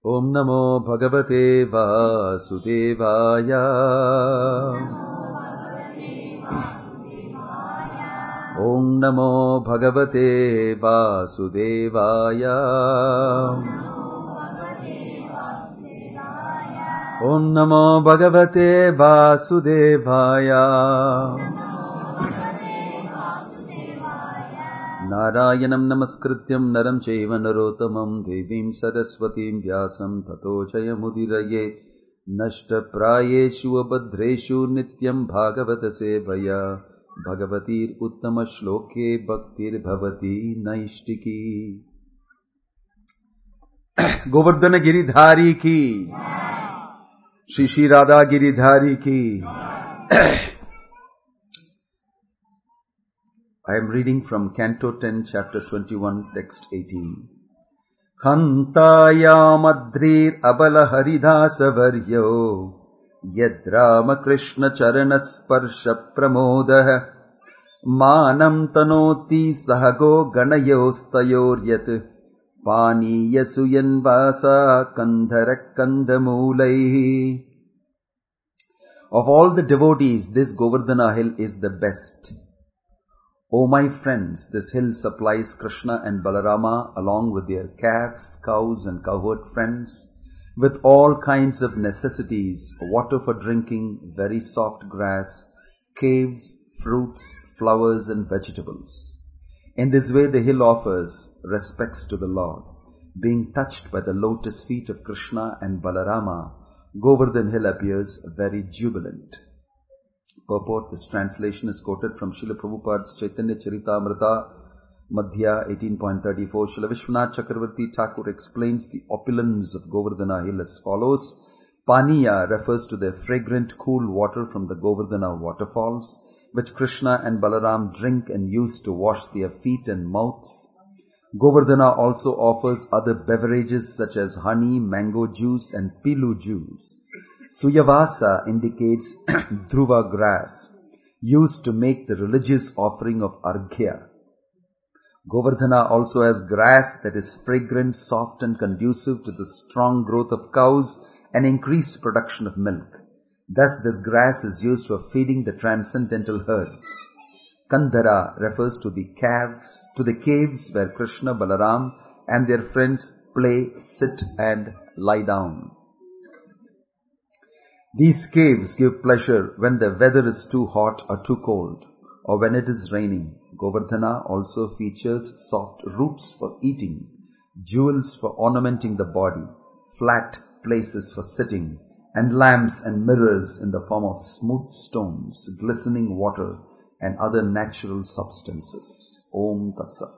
ॐ नमो भगवते वासुदेवाय ॐ नमो भगवते वासुदेवाय ॐ नमो भगवते वासुदेवाय नारायणम् नमस्कृत्यम् नरम् चैव नरोत्तमम् देवीम् सरस्वतीम् व्यासम् ततो जयमुदिरये नष्टप्रायेषु अभद्रेषु नित्यम् भागवतसेवया भगवतीरुत्तमश्लोके भक्तिर्भवती नैष्टिकी गोवर्धन गिरिधारी की श्री श्री राधा गिरिधारी की I am reading from Canto 10, chapter 21, text 18. हन्तायामद्रीर् अबलहरिदासवर्यो यद्रामकृष्णचरणस्पर्शप्रमोदः मानम् तनोति सह गो गणयोस्तयोर्यत् पानीयसुयन्वासा कन्धरः कन्दमूलैः Of all the devotees, this Govardhana hill is the best. O my friends, this hill supplies Krishna and Balarama along with their calves, cows and cowherd friends with all kinds of necessities, water for drinking, very soft grass, caves, fruits, flowers and vegetables. In this way the hill offers respects to the Lord. Being touched by the lotus feet of Krishna and Balarama, Govardhan hill appears very jubilant. Purport, this translation is quoted from Srila Prabhupada's Chaitanya Charitamrita, Madhya 18.34. Srila Vishwanath Chakravarti Thakur explains the opulence of Govardhana hill as follows. Paniya refers to the fragrant cool water from the Govardhana waterfalls, which Krishna and Balaram drink and use to wash their feet and mouths. Govardhana also offers other beverages such as honey, mango juice and pilu juice. Suyavasa indicates dhruva grass used to make the religious offering of arghya. Govardhana also has grass that is fragrant, soft and conducive to the strong growth of cows and increased production of milk. Thus this grass is used for feeding the transcendental herds. Kandhara refers to the caves, to the caves where Krishna, Balaram and their friends play, sit and lie down. These caves give pleasure when the weather is too hot or too cold, or when it is raining. Govardhana also features soft roots for eating, jewels for ornamenting the body, flat places for sitting, and lamps and mirrors in the form of smooth stones, glistening water, and other natural substances. Om Tat Sat.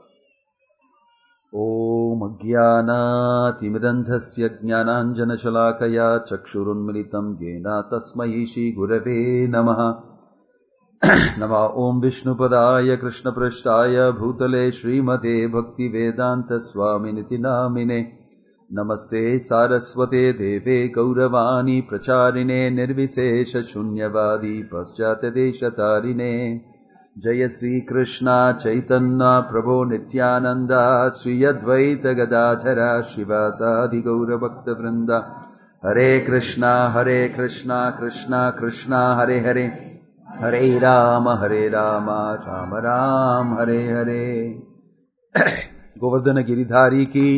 ॐ अज्ञानातिमिरन्धस्य ज्ञानाञ्जनशलाकया चक्षुरुन्मिलितम् येन तस्मै श्रीगुरवे नमः नम ॐ विष्णुपदाय कृष्णपृष्ठाय भूतले श्रीमते भक्तिवेदान्तस्वामिनिति नामिने नमस्ते सारस्वते देवे गौरवाणी प्रचारिणे निर्विशेषशून्यवादी पश्चात्यदेशतारिणे जय श्री कृष्णा चैतन्य प्रभो नित्यानन्द श्री अद्वैत गदाधरा शिवासादि गौरभक्त वृन्द हरे कृष्णा हरे कृष्णा कृष्णा कृष्णा हरे हरे हरे राम हरे राम राम राम हरे हरे गोवर्धन गिरिधारी की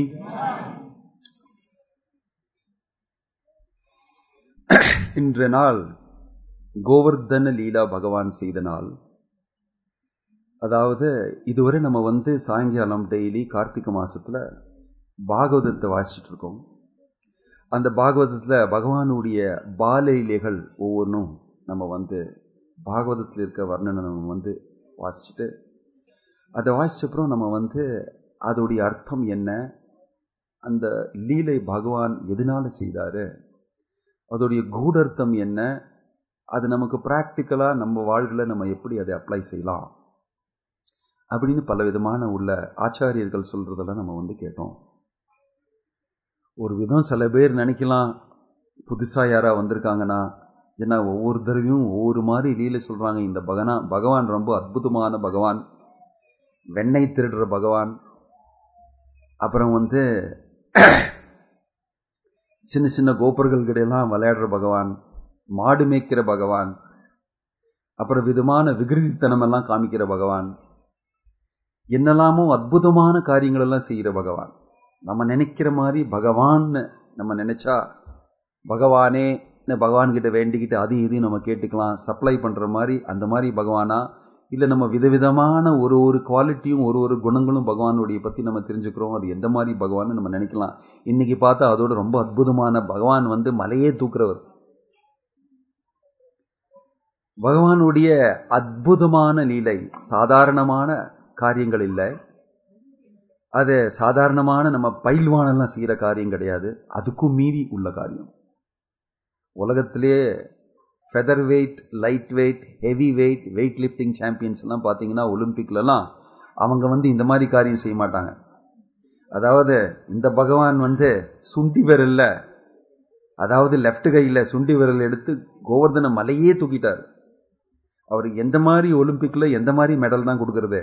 இன்ற நாள் கோவர்தன லீலா பகவான் செய்த நாள் அதாவது இதுவரை நம்ம வந்து சாயங்காலம் டெய்லி கார்த்திகை மாசத்துல பாகவதத்தை வாசிச்சுட்டு இருக்கோம் அந்த பாகவதத்துல பகவானுடைய பாலைலைகள் ஒவ்வொன்றும் நம்ம வந்து பாகவதத்தில் இருக்க வர்ணனை நம்ம வந்து வாசிச்சுட்டு அதை வாசிச்சப்புறம் நம்ம வந்து அதோடைய அர்த்தம் என்ன அந்த லீலை பகவான் எதனால செய்தாரு அதோடைய கூடர்த்தம் என்ன அது நமக்கு பிராக்டிக்கலா நம்ம வாழ்க்கையில நம்ம எப்படி அதை அப்ளை செய்யலாம் அப்படின்னு பல விதமான உள்ள ஆச்சாரியர்கள் சொல்றதெல்லாம் நம்ம வந்து கேட்டோம் ஒரு விதம் சில பேர் நினைக்கலாம் புதுசா யாரா வந்திருக்காங்கன்னா ஏன்னா ஒவ்வொரு தடவையும் ஒவ்வொரு மாதிரி லீலை சொல்றாங்க இந்த பகனா பகவான் ரொம்ப அற்புதமான பகவான் வெண்ணெய் திருடுற பகவான் அப்புறம் வந்து சின்ன சின்ன கோபுரங்கள் கிடையெல்லாம் விளையாடுற பகவான் மாடு மேய்க்கிற பகவான் அப்புறம் விதமான விகிருதித்தனம் எல்லாம் காமிக்கிற பகவான் என்னெல்லாமோ அற்புதமான காரியங்கள் எல்லாம் செய்கிற பகவான் நம்ம நினைக்கிற மாதிரி பகவான் நம்ம நினைச்சா பகவானே பகவான் கிட்ட வேண்டிக்கிட்டு அதையும் இதையும் நம்ம கேட்டுக்கலாம் சப்ளை பண்ற மாதிரி அந்த மாதிரி பகவானா இல்ல நம்ம விதவிதமான ஒரு ஒரு குவாலிட்டியும் ஒரு ஒரு குணங்களும் பகவானுடைய பத்தி நம்ம தெரிஞ்சுக்கிறோம் அது எந்த மாதிரி பகவான் நம்ம நினைக்கலாம் இன்னைக்கு பார்த்தா அதோட ரொம்ப அற்புதமான பகவான் வந்து மலையே தூக்குறவர் பகவானுடைய அற்புதமான லீலை சாதாரணமான காரியங்கள் இல்லை அது சாதாரணமான நம்ம பயில்வானெல்லாம் செய்யற காரியம் கிடையாது அதுக்கும் மீறி உள்ள காரியம் உலகத்திலே feather weight light weight heavy weight weight lifting champions எல்லாம் பார்த்தீங்கன்னா ஒலிம்பிக்லலாம் அவங்க வந்து இந்த மாதிரி காரியம் செய்ய மாட்டாங்க அதாவது இந்த பகவான் வந்து சுண்டி விரல்ல அதாவது லெஃப்ட் கையில சுண்டி விரல் எடுத்து கோவர்தன மலையே தூக்கிட்டார் அவருக்கு எந்த மாதிரி ஒலிம்பிக்ல எந்த மாதிரி மெடல் தான் கொடுக்கறது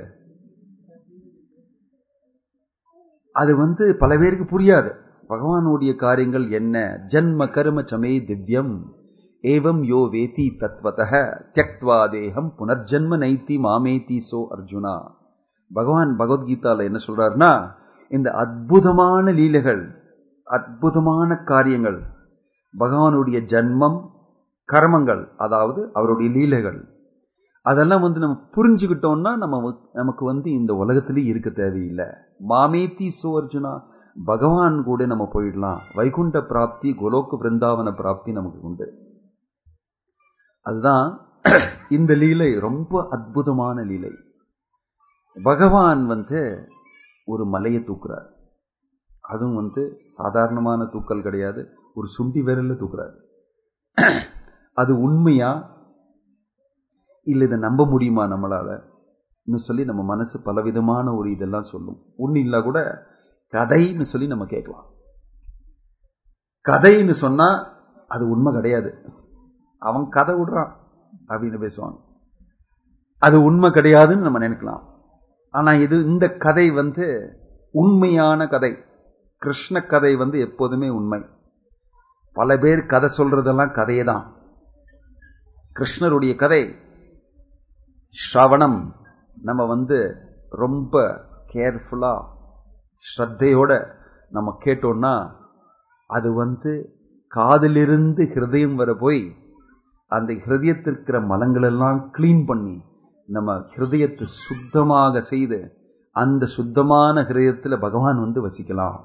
அது வந்து பல பேருக்கு புரியாது பகவானுடைய காரியங்கள் என்ன ஜன்ம கர்ம சமே திவ்யம் ஏவம் யோ வேதி தத்வத தியக்வா தேகம் புனர்ஜன்ம நைத்தி மாமேதி சோ அர்ஜுனா பகவான் பகவத்கீதால என்ன சொல்றாருன்னா இந்த அற்புதமான லீலைகள் அற்புதமான காரியங்கள் பகவானுடைய ஜன்மம் கர்மங்கள் அதாவது அவருடைய லீலைகள் அதெல்லாம் வந்து நம்ம புரிஞ்சுக்கிட்டோம்னா நம்ம நமக்கு வந்து இந்த உலகத்திலேயே இருக்க தேவையில்லை மாமேத்தி சோ அர்ஜுனா பகவான் கூட நம்ம போயிடலாம் வைகுண்ட பிராப்தி கோலோக்க பிருந்தாவன பிராப்தி நமக்கு உண்டு அதுதான் இந்த லீலை ரொம்ப அற்புதமான லீலை பகவான் வந்து ஒரு மலையை தூக்குறார் அதுவும் வந்து சாதாரணமான தூக்கல் கிடையாது ஒரு சுண்டி விரல்ல தூக்குறாரு அது உண்மையா இல்ல இதை நம்ப முடியுமா நம்மளால இன்னும் சொல்லி நம்ம மனசு பலவிதமான ஒரு இதெல்லாம் சொல்லும் ஒண்ணு இல்ல கூட கதைன்னு சொல்லி நம்ம கேட்கலாம் கதைன்னு சொன்னா அது உண்மை கிடையாது அவன் கதை விடுறான் அப்படின்னு பேசுவாங்க அது உண்மை கிடையாதுன்னு நம்ம நினைக்கலாம் ஆனா இது இந்த கதை வந்து உண்மையான கதை கிருஷ்ண கதை வந்து எப்போதுமே உண்மை பல பேர் கதை சொல்றதெல்லாம் கதையே தான் கிருஷ்ணருடைய கதை ஸ்ரவணம் நம்ம வந்து ரொம்ப கேர்ஃபுல்லா ஸ்ரத்தையோட நம்ம கேட்டோம்னா அது வந்து காதிலிருந்து ஹிருதயம் வர போய் அந்த ஹிருதயத்திற்கு இருக்கிற மலங்கள் எல்லாம் கிளீன் பண்ணி நம்ம ஹிருதயத்தை சுத்தமாக செய்து அந்த சுத்தமான ஹிருதயத்துல பகவான் வந்து வசிக்கலாம்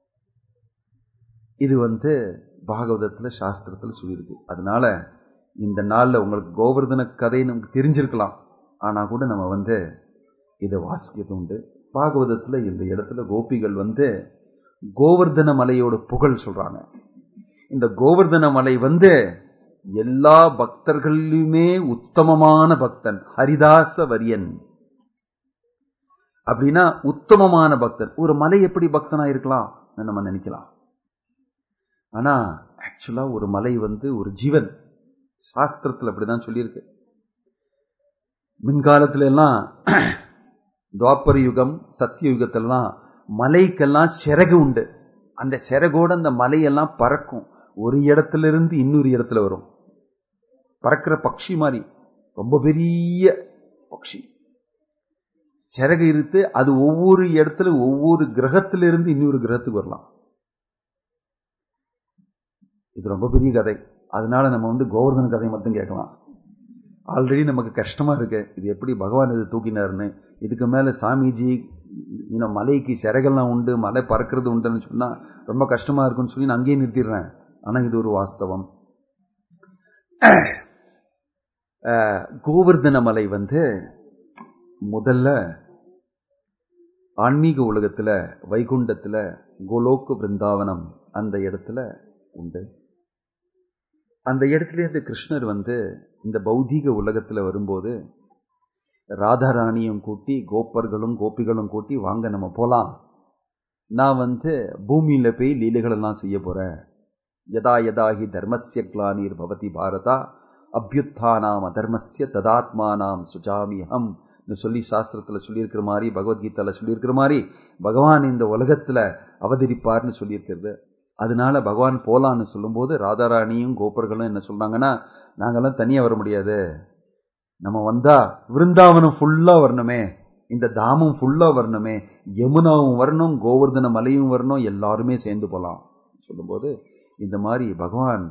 இது வந்து பாகவதத்துல சாஸ்திரத்துல சொல்லியிருக்கு அதனால இந்த நாள்ல உங்களுக்கு கோவர்தன கதை நமக்கு தெரிஞ்சிருக்கலாம் ஆனா கூட நம்ம வந்து இதை வாசிக்கிறது உண்டு பாகவதத்துல இந்த இடத்துல கோபிகள் வந்து கோவர்தன மலையோட புகழ் சொல்றாங்க இந்த கோவர்தன மலை வந்து எல்லா பக்தர்களுமே உத்தமமான பக்தன் ஹரிதாச வரியன் அப்படின்னா உத்தமமான பக்தன் ஒரு மலை எப்படி பக்தனா இருக்கலாம் நம்ம நினைக்கலாம் ஆனா ஆக்சுவலா ஒரு மலை வந்து ஒரு ஜீவன் சாஸ்திரத்துல அப்படிதான் சொல்லியிருக்கு மின்காலத்துல எல்லாம் துவாப்பர யுகம் சத்திய யுகத்திலாம் மலைக்கெல்லாம் சிறகு உண்டு அந்த சிறகோட அந்த மலையெல்லாம் பறக்கும் ஒரு இடத்துல இருந்து இன்னொரு இடத்துல வரும் பறக்கிற பக்ஷி மாதிரி ரொம்ப பெரிய பக்ஷி சிறகு இருத்து அது ஒவ்வொரு இடத்துல ஒவ்வொரு கிரகத்தில இருந்து இன்னொரு கிரகத்துக்கு வரலாம் இது ரொம்ப பெரிய கதை அதனால நம்ம வந்து கோவர்தன கதை மட்டும் கேட்கலாம் ஆல்ரெடி நமக்கு கஷ்டமா இருக்கு இது எப்படி பகவான் இது தூக்கினாருன்னு இதுக்கு மேல சாமிஜி இன்னும் மலைக்கு சிறகெல்லாம் உண்டு மலை பறக்கிறது உண்டுன்னு சொன்னா ரொம்ப கஷ்டமா இருக்குன்னு சொல்லி நான் அங்கேயே நிறுத்திடுறேன் ஆனா இது ஒரு வாஸ்தவம் கோவர்தன மலை வந்து முதல்ல ஆன்மீக உலகத்துல வைகுண்டத்துல கோலோக்கு பிருந்தாவனம் அந்த இடத்துல உண்டு அந்த இடத்துல இருந்து கிருஷ்ணர் வந்து இந்த பௌதீக உலகத்துல வரும்போது ராதாராணியும் கூட்டி கோப்பர்களும் கோபிகளும் கூட்டி வாங்க நம்ம போலாம் நான் வந்து பூமியில போய் லீலைகள் எல்லாம் செய்ய போறேன் யதா யதாஹி தர்மஸ்ய கிளானிர் பவதி பாரதா அபியுத்தானாம் அதர்மஸ்ய ததாத்மானாம் சுஜாமி ஹம் சொல்லி சாஸ்திரத்துல சொல்லியிருக்கிற மாதிரி பகவத்கீதால சொல்லியிருக்கிற மாதிரி பகவான் இந்த உலகத்துல அவதரிப்பார்னு சொல்லியிருக்கிறது அதனால பகவான் போலான்னு சொல்லும்போது ராதாராணியும் கோபர்களும் என்ன சொல்றாங்கன்னா நாங்கெல்லாம் தனியா வர முடியாது நம்ம வந்தா விருந்தாவனம் ஃபுல்லா வரணுமே இந்த தாமம் ஃபுல்லா வரணுமே யமுனாவும் வரணும் கோவர்தன மலையும் வரணும் எல்லாருமே சேர்ந்து போலாம் சொல்லும்போது இந்த மாதிரி பகவான்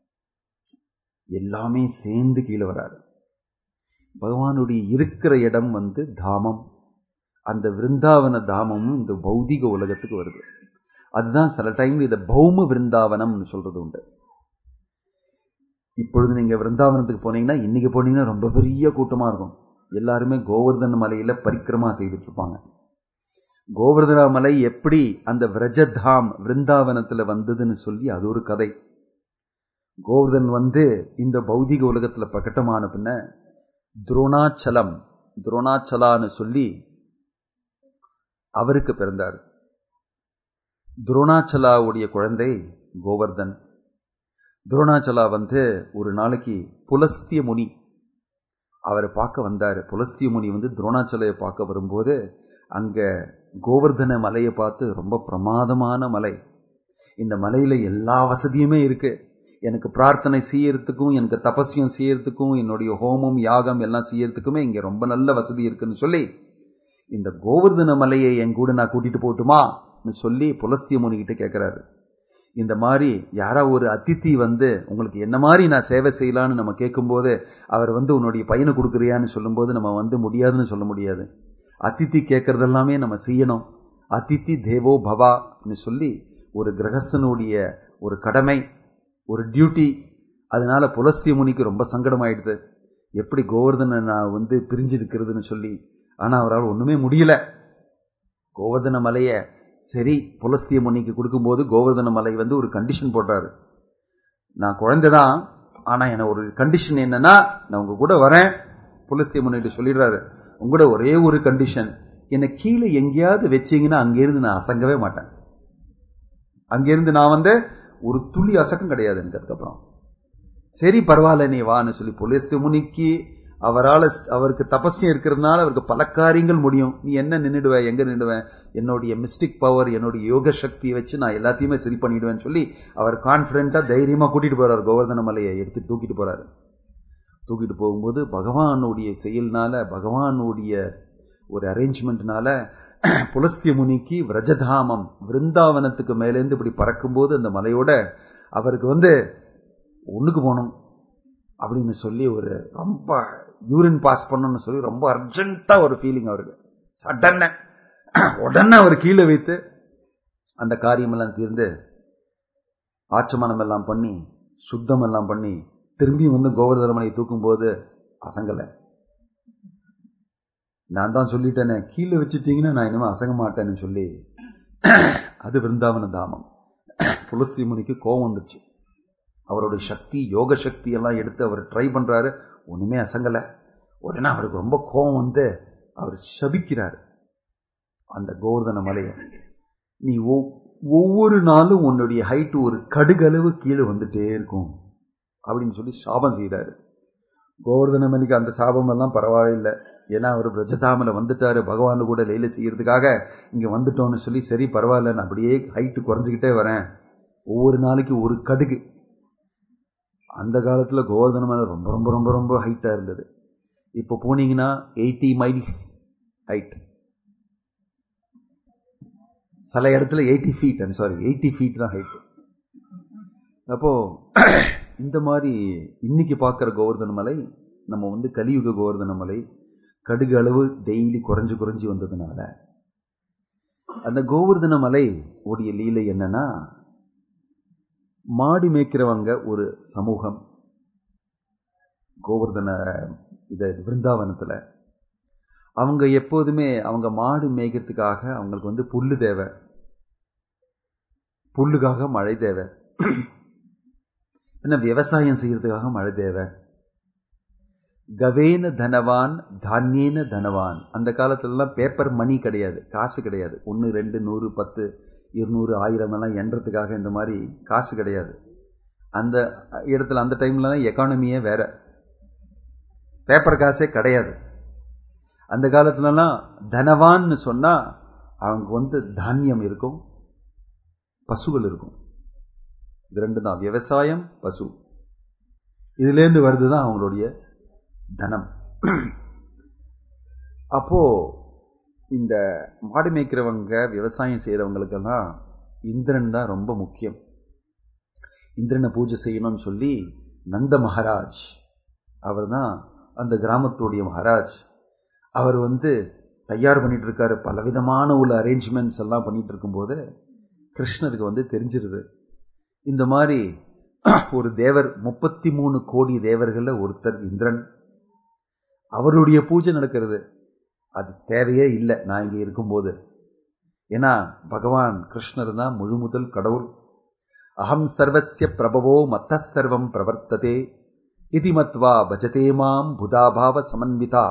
எல்லாமே சேர்ந்து கீழே வராரு பகவானுடைய இருக்கிற இடம் வந்து தாமம் அந்த விருந்தாவன தாமமும் இந்த பௌதிக உலகத்துக்கு வருது அதுதான் சில டைம் இதை பௌம விருந்தாவனம்னு சொல்றது உண்டு இப்பொழுது நீங்க விருந்தாவனத்துக்கு போனீங்கன்னா இன்னைக்கு போனீங்கன்னா ரொம்ப பெரிய கூட்டமா இருக்கும் எல்லாருமே கோவர்தன மலையில பரிக்கிரமா செய்துட்டு இருப்பாங்க கோவர்தன மலை எப்படி அந்த விரஜதாம் விருந்தாவனத்துல வந்ததுன்னு சொல்லி அது ஒரு கதை கோவர்தன் வந்து இந்த பௌதிக உலகத்துல பிரகட்டமான பின்ன துரோணாச்சலம் துரோணாச்சலான்னு சொல்லி அவருக்கு பிறந்தார் துரோணாச்சலாவுடைய குழந்தை கோவர்தன் துரோணாச்சலா வந்து ஒரு நாளைக்கு புலஸ்திய முனி அவரை பார்க்க வந்தார் புலஸ்திய முனி வந்து துரோணாச்சலையை பார்க்க வரும்போது அங்க கோவர்தன மலையை பார்த்து ரொம்ப பிரமாதமான மலை இந்த மலையில எல்லா வசதியுமே இருக்கு எனக்கு பிரார்த்தனை செய்யறதுக்கும் எனக்கு தபசியம் செய்யறதுக்கும் என்னுடைய ஹோமம் யாகம் எல்லாம் செய்யறதுக்குமே இங்க ரொம்ப நல்ல வசதி இருக்குன்னு சொல்லி இந்த கோவர்தன மலையை என் கூட நான் கூட்டிட்டு போட்டுமா சொல்லி புலஸ்திய முனிகிட்ட கேட்கிறாரு இந்த மாதிரி யாரா ஒரு அதித்தி வந்து உங்களுக்கு என்ன மாதிரி நான் சேவை செய்யலான்னு நம்ம கேட்கும்போது அவர் வந்து உன்னுடைய பையனை கொடுக்குறியான்னு சொல்லும்போது நம்ம வந்து முடியாதுன்னு சொல்ல முடியாது அதித்தி கேட்கறதெல்லாமே நம்ம செய்யணும் அதித்தி தேவோ பவான்னு சொல்லி ஒரு கிரகஸ்தனுடைய ஒரு கடமை ஒரு டியூட்டி அதனால புலஸ்திய முனிக்கு ரொம்ப சங்கடம் ஆயிடுது எப்படி கோவர்தனை நான் வந்து பிரிஞ்சு இருக்கிறதுன்னு சொல்லி ஆனா அவரால் ஒண்ணுமே முடியல கோவர்தன மலைய சரி புலஸ்திய முனிக்கு கொடுக்கும்போது கோவர்தன மலை வந்து ஒரு கண்டிஷன் போடுறாரு நான் குழந்தைதான் ஆனா என்ன ஒரு கண்டிஷன் என்னன்னா நான் உங்க கூட வரேன் புலஸ்திய முனிட்டு சொல்லிடுறாரு உங்களோட ஒரே ஒரு கண்டிஷன் என்னை கீழே எங்கேயாவது வச்சீங்கன்னா அங்கிருந்து நான் அசங்கவே மாட்டேன் அங்கிருந்து நான் வந்து ஒரு துளி அசக்கம் கிடையாது எனக்கு அதுக்கப்புறம் சரி பரவாயில்ல நீ வான்னு சொல்லி புலஸ்திய முனிக்கு அவரால் அவருக்கு தபஸ்யம் இருக்கிறதுனால அவருக்கு பல காரியங்கள் முடியும் நீ என்ன நின்றுடுவ எங்க நின்றுடுவேன் என்னுடைய மிஸ்டிக் பவர் என்னுடைய யோக சக்தியை வச்சு நான் எல்லாத்தையுமே சரி பண்ணிடுவேன்னு சொல்லி அவர் கான்பிடண்டா தைரியமா கூட்டிட்டு போறாரு கோவர்தன மலையை எடுத்து தூக்கிட்டு போறாரு தூக்கிட்டு போகும்போது பகவானுடைய செயல்னால பகவானுடைய ஒரு அரேஞ்ச்மெண்ட்னால புலஸ்திய முனிக்கு விரஜதாமம் விருந்தாவனத்துக்கு மேலேருந்து இப்படி பறக்கும்போது அந்த மலையோட அவருக்கு வந்து ஒண்ணுக்கு போகணும் அப்படின்னு சொல்லி ஒரு ரொம்ப யூரின் பாஸ் பண்ணணும்னு சொல்லி ரொம்ப அர்ஜென்ட்டா ஒரு ஃபீலிங் அவருக்கு சடன உடனே அவர் கீழே வைத்து அந்த காரியம் எல்லாம் தீர்ந்து ஆச்சமனம் எல்லாம் பண்ணி சுத்தம் எல்லாம் பண்ணி திரும்பி வந்து கோவர்தனமனை தூக்கும் போது அசங்கல நான் தான் சொல்லிட்டேனே கீழே வச்சுட்டீங்கன்னா நான் இனிமே அசங்க மாட்டேன்னு சொல்லி அது விருந்தாவன தாமம் புலஸ்தி முனிக்கு கோபம் வந்துருச்சு அவருடைய சக்தி யோக சக்தி எல்லாம் எடுத்து அவர் ட்ரை பண்றாரு ஒண்ணுமே அசங்கல உடனே அவருக்கு ரொம்ப கோபம் வந்து அவர் சபிக்கிறார் அந்த கோவர்தன மலையை நீ ஒவ்வொரு நாளும் உன்னுடைய ஹைட் ஒரு கடுகளவு கீழே வந்துட்டே இருக்கும் அப்படின்னு சொல்லி சாபம் செய்கிறாரு கோவர்தன மணிக்கு அந்த சாபம் எல்லாம் பரவாயில்லை ஏன்னா அவர் பிரஜதாமல வந்துட்டாரு பகவான் கூட லீல செய்யறதுக்காக இங்க வந்துட்டோம்னு சொல்லி சரி பரவாயில்ல நான் அப்படியே ஹைட்டு குறைஞ்சிக்கிட்டே வரேன் ஒவ்வொரு நாளைக்கு ஒரு கடுகு அந்த காலத்துல கோவர்தன மலை ரொம்ப ரொம்ப ரொம்ப ரொம்ப ஹைட்டா இருந்தது இப்போ போனீங்கன்னா எயிட்டி மைல்ஸ் ஹைட் சில இடத்துல eighty feet sorry eighty feet தான் ஹைட் அப்போ இந்த மாதிரி இன்னைக்கு பார்க்குற கோவர்தன மலை நம்ம வந்து கலியுக கோவர்தன மலை கடுகு அளவு டெய்லி குறைஞ்சு குறைஞ்சு வந்ததுனால அந்த கோவர்தன மலை உடைய லீலை என்னன்னா மாடு மேய்க்கிறவங்க ஒரு சமூகம் கோவர்தன இத விருந்தாவனத்துல அவங்க எப்போதுமே அவங்க மாடு மேய்க்கிறதுக்காக அவங்களுக்கு வந்து புல்லு தேவை புல்லுக்காக மழை தேவை என்ன விவசாயம் செய்யறதுக்காக மழை தேவை கவேன தனவான் தானியேன தனவான் அந்த காலத்துலலாம் பேப்பர் மணி கிடையாது காசு கிடையாது ஒன்று ரெண்டு நூறு பத்து இருநூறு ஆயிரம் எல்லாம் எண்றதுக்காக இந்த மாதிரி காசு கிடையாது அந்த இடத்துல அந்த டைம்ல எக்கானமியே வேற பேப்பர் காசே கிடையாது அந்த காலத்துலலாம் தனவான்னு சொன்னா அவங்க வந்து தானியம் இருக்கும் பசுகள் இருக்கும் இது ரெண்டு தான் விவசாயம் பசு இதுலேருந்து வருதுதான் அவங்களுடைய தனம் அப்போ இந்த மாடு மேய்க்கிறவங்க விவசாயம் செய்யறவங்களுக்கெல்லாம் இந்திரன் தான் ரொம்ப முக்கியம் இந்திரனை பூஜை செய்யணும்னு சொல்லி நந்த மகாராஜ் அவர் தான் அந்த கிராமத்துடைய மகாராஜ் அவர் வந்து தயார் பண்ணிட்டு இருக்காரு பலவிதமான உள்ள அரேஞ்ச்மெண்ட்ஸ் எல்லாம் பண்ணிட்டு இருக்கும்போது கிருஷ்ணருக்கு வந்து தெரிஞ்சிருது இந்த மாதிரி ஒரு தேவர் முப்பத்தி மூணு கோடி தேவர்கள்ல ஒருத்தர் இந்திரன் அவருடைய பூஜை நடக்கிறது அது தேவையே இல்லை நான் இங்க இருக்கும்போது ஏன்னா பகவான் கிருஷ்ணர் தான் முழு முதல் கடவுள் அகம் சர்வசிய பிரபவோ மத்த சர்வம் பிரவர்த்ததே இது மத்வா பஜதே மாம் புதாபாவ சமன்விதா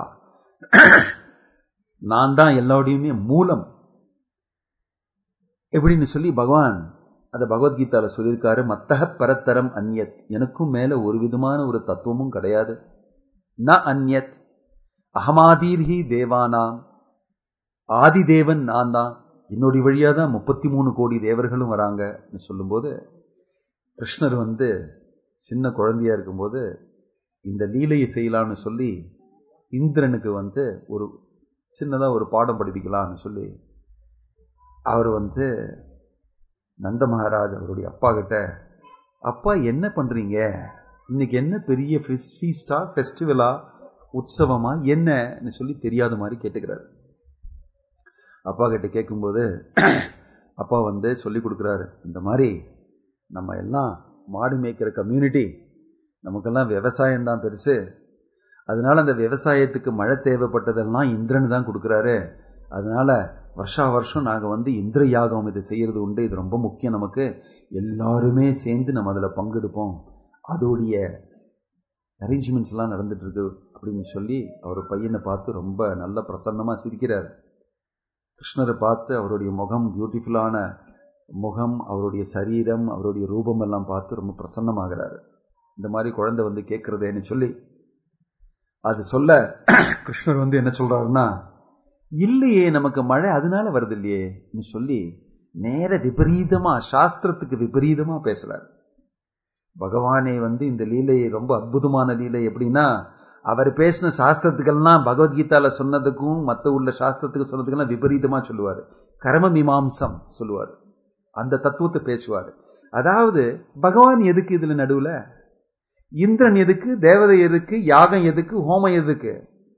நான் தான் எல்லாருடையுமே மூலம் எப்படின்னு சொல்லி பகவான் அதை பகவத்கீதால சொல்லியிருக்காரு மத்தக பரத்தரம் அந்யத் எனக்கும் மேல ஒரு விதமான ஒரு தத்துவமும் கிடையாது ந அந்யத் அகமாதீர்ஹி தேவானாம் ஆதிதேவன் நான் தான் என்னுடைய வழியா தான் முப்பத்தி மூணு கோடி தேவர்களும் வராங்க சொல்லும்போது கிருஷ்ணர் வந்து சின்ன குழந்தையா இருக்கும்போது இந்த லீலையை செய்யலாம்னு சொல்லி இந்திரனுக்கு வந்து ஒரு சின்னதா ஒரு பாடம் படிப்பிக்கலாம்னு சொல்லி அவர் வந்து நந்த மகாராஜ் அவருடைய அப்பா கிட்ட அப்பா என்ன பண்றீங்க இன்னைக்கு என்ன பெரிய ஃபீஸ்டா ஃபெஸ்டிவலா உற்சவமா என்னன்னு சொல்லி தெரியாத மாதிரி கேட்டுக்கிறாரு அப்பா கிட்ட கேட்கும்போது அப்பா வந்து சொல்லி கொடுக்குறாரு இந்த மாதிரி நம்ம எல்லாம் மாடு மேய்க்கிற கம்யூனிட்டி நமக்கெல்லாம் விவசாயம் தான் பெருசு அதனால அந்த விவசாயத்துக்கு மழை தேவைப்பட்டதெல்லாம் இந்திரன் தான் கொடுக்குறாரு அதனால வருஷா வருஷம் நாங்க வந்து இந்திர யாகம் இது செய்யறது உண்டு இது ரொம்ப முக்கியம் நமக்கு எல்லாருமே சேர்ந்து நம்ம அதுல பங்கெடுப்போம் அதோடைய அரேஞ்ச்மெண்ட்ஸ் எல்லாம் நடந்துட்டு இருக்கு அப்படின்னு சொல்லி அவர் பையனை பார்த்து ரொம்ப நல்ல பிரசன்னமா சிரிக்கிறார் கிருஷ்ணரை பார்த்து அவருடைய முகம் பியூட்டிஃபுல்லான முகம் அவருடைய சரீரம் அவருடைய ரூபம் எல்லாம் பார்த்து ரொம்ப பிரசன்னமாகிறாரு இந்த மாதிரி குழந்தை வந்து கேட்கறதேன்னு சொல்லி அது சொல்ல கிருஷ்ணர் வந்து என்ன சொல்றாருன்னா இல்லையே நமக்கு மழை அதனால வருது இல்லையே சொல்லி நேர விபரீதமா சாஸ்திரத்துக்கு விபரீதமா பேசுறாரு பகவானே வந்து இந்த லீலையை ரொம்ப அற்புதமான லீலை எப்படின்னா அவர் பேசின சாஸ்திரத்துக்கெல்லாம் பகவத்கீதால சொன்னதுக்கும் மத்த உள்ள சாஸ்திரத்துக்கு சொன்னதுக்கெல்லாம் விபரீதமா சொல்லுவாரு கர்ம மீமாம்சம் சொல்லுவார் அந்த தத்துவத்தை பேசுவார் அதாவது பகவான் எதுக்கு இதுல நடுவுல இந்திரன் எதுக்கு தேவதை எதுக்கு யாகம் எதுக்கு ஹோமம் எதுக்கு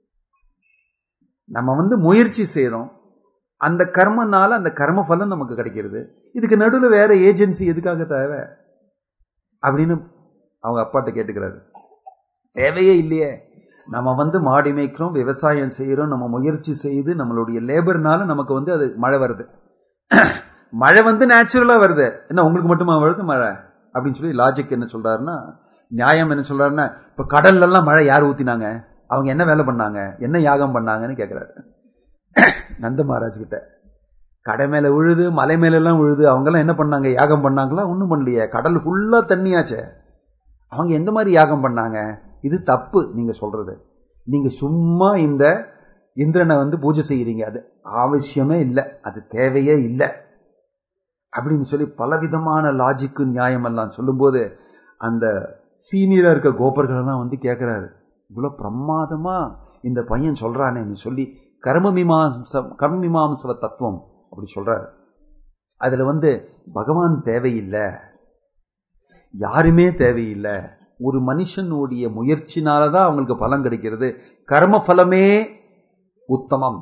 நம்ம வந்து முயற்சி செய்யறோம் அந்த கர்மனால அந்த கர்ம பலன் நமக்கு கிடைக்கிறது இதுக்கு நடுவில் வேற ஏஜென்சி எதுக்காக தேவை அப்படின்னு அவங்க அப்பாட்ட கேட்டுக்கிறாரு தேவையே இல்லையே நம்ம வந்து மாடி மேய்க்கிறோம் விவசாயம் செய்யறோம் நம்ம முயற்சி செய்து நம்மளுடைய லேபர்னால நமக்கு வந்து அது மழை வருது மழை வந்து நேச்சுரலா வருது என்ன உங்களுக்கு மட்டுமா வருது மழை அப்படின்னு சொல்லி லாஜிக் என்ன சொல்றாருன்னா நியாயம் என்ன சொல்றாருன்னா இப்ப கடல்ல எல்லாம் மழை யார் ஊத்தினாங்க அவங்க என்ன வேலை பண்ணாங்க என்ன யாகம் பண்ணாங்கன்னு கேக்குறாரு நந்த மகாராஜ் கிட்ட கடை மேல விழுது மலை மேல எல்லாம் விழுது அவங்க எல்லாம் என்ன பண்ணாங்க யாகம் பண்ணாங்களா ஒண்ணும் பண்ணலையே கடல் ஃபுல்லா தண்ணியாச்சே அவங்க எந்த மாதிரி யாகம் பண்ணாங்க இது தப்பு நீங்க சொல்றது நீங்க சும்மா இந்த இந்திரனை வந்து பூஜை செய்யறீங்க அது அவசியமே இல்லை அது தேவையே இல்லை அப்படின்னு சொல்லி பலவிதமான லாஜிக்கு நியாயம் எல்லாம் சொல்லும்போது அந்த சீனியரா இருக்க கோபர்கள் எல்லாம் வந்து கேட்கிறாரு இவ்வளவு பிரமாதமா இந்த பையன் சொல்றானேன்னு சொல்லி கர்ம மீமாம்ச கர்ம மீமாம்சவ தத்துவம் அப்படி சொல்றாரு அதுல வந்து பகவான் தேவையில்லை யாருமே தேவையில்லை ஒரு மனுஷனுடைய முயற்சினாலதான் அவங்களுக்கு பலன் கிடைக்கிறது கர்ம பலமே உத்தமம்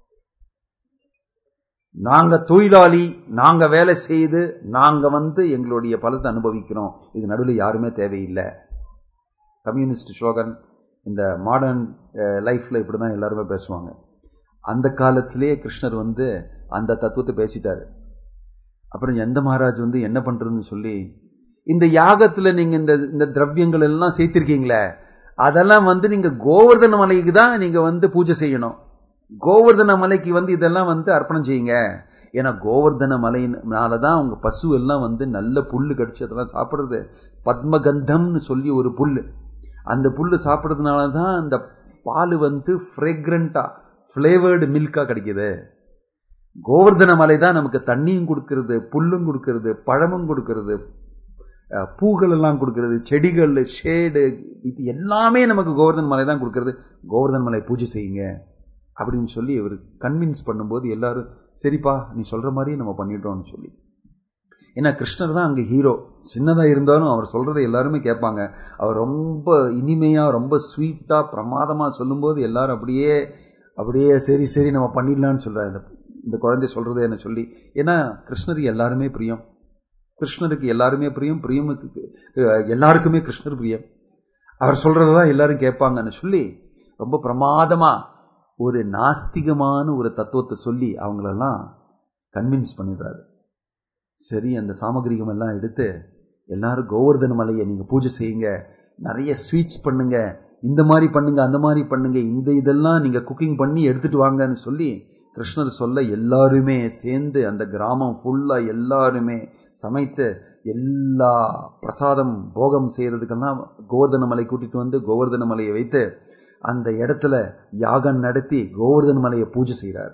நாங்க தொழிலாளி நாங்க வேலை செய்து நாங்க வந்து எங்களுடைய பலத்தை அனுபவிக்கிறோம் இது நடுவில் யாருமே தேவையில்லை கம்யூனிஸ்ட் ஸ்லோகன் இந்த மாடர்ன் லைஃப்ல இப்படிதான் எல்லாருமே பேசுவாங்க அந்த காலத்திலேயே கிருஷ்ணர் வந்து அந்த தத்துவத்தை பேசிட்டாரு அப்புறம் எந்த மகாராஜ் வந்து என்ன பண்றதுன்னு சொல்லி இந்த யாகத்துல நீங்க இந்த இந்த திரவியங்கள் எல்லாம் சேர்த்திருக்கீங்களே அதெல்லாம் வந்து நீங்க கோவர்தன மலைக்கு தான் நீங்க வந்து பூஜை செய்யணும் கோவர்தன மலைக்கு வந்து இதெல்லாம் வந்து அர்ப்பணம் செய்யுங்க ஏன்னா கோவர்தன மலையினாலதான் உங்க பசு எல்லாம் வந்து நல்ல புல்லு கடிச்சு அதெல்லாம் சாப்பிடுறது பத்மகந்தம்னு சொல்லி ஒரு புல்லு அந்த புல்லு சாப்பிடுறதுனால தான் அந்த பால் வந்து ஃப்ரேக்ரண்டா ஃபிளேவர்டு மில்கா கிடைக்குது கோவர்தன மலை தான் நமக்கு தண்ணியும் கொடுக்கறது புல்லும் கொடுக்கறது பழமும் கொடுக்கறது அஹ், பூகள் எல்லாம் கொடுக்கறது செடிகள் ஷேடு இது எல்லாமே நமக்கு கோவர்தன் மலை தான் கொடுக்கறது கோவர்தன் மலை பூஜை செய்யுங்க அப்படின்னு சொல்லி இவர் கன்வின்ஸ் பண்ணும்போது எல்லாரும் சரிப்பா நீ சொல்ற மாதிரி நம்ம பண்ணிட்டோம்னு சொல்லி ஏன்னா கிருஷ்ணர் தான் அங்க ஹீரோ சின்னதா இருந்தாலும் அவர் சொல்றதை எல்லாருமே கேட்பாங்க அவர் ரொம்ப இனிமையா ரொம்ப ஸ்வீட்டா பிரமாதமா சொல்லும்போது எல்லாரும் அப்படியே அப்படியே சரி சரி நம்ம பண்ணிடலாம்னு சொல்றாரு இந்த- இந்த குழந்தை சொல்றது என்ன சொல்லி ஏன்னா கிருஷ்ணருக்கு எல்லாருமே பிரியம் கிருஷ்ணருக்கு எல்லாருமே பிரியம் பிரியமுக்கு அஹ், எல்லாருக்குமே கிருஷ்ணர் பிரியம் அவர் சொல்றதுதான் எல்லாரும் கேட்பாங்கன்னு சொல்லி ரொம்ப பிரமாதமா ஒரு நாஸ்திகமான ஒரு தத்துவத்தை சொல்லி அவங்களெல்லாம் கன்வின்ஸ் பண்ணிடுறாரு சரி அந்த சாமகிரிகம் எல்லாம் எடுத்து எல்லாரும் கோவர்தன மலையை நீங்க பூஜை செய்யுங்க நிறைய ஸ்வீட்ஸ் பண்ணுங்க இந்த மாதிரி பண்ணுங்க அந்த மாதிரி பண்ணுங்க இந்த இதெல்லாம் நீங்க குக்கிங் பண்ணி எடுத்துட்டு வாங்கன்னு சொல்லி கிருஷ்ணர் சொல்ல எல்லாருமே சேர்ந்து அந்த கிராமம் ஃபுல்லா எல்லாருமே சமைத்து எல்லா பிரசாதம் போகம் செய்யறதுக்கெல்லாம் கோவர்தன மலை கூட்டிட்டு வந்து கோவர்தன மலையை வைத்து அந்த இடத்துல யாகம் நடத்தி கோவர்தன மலையை பூஜை செய்றாரு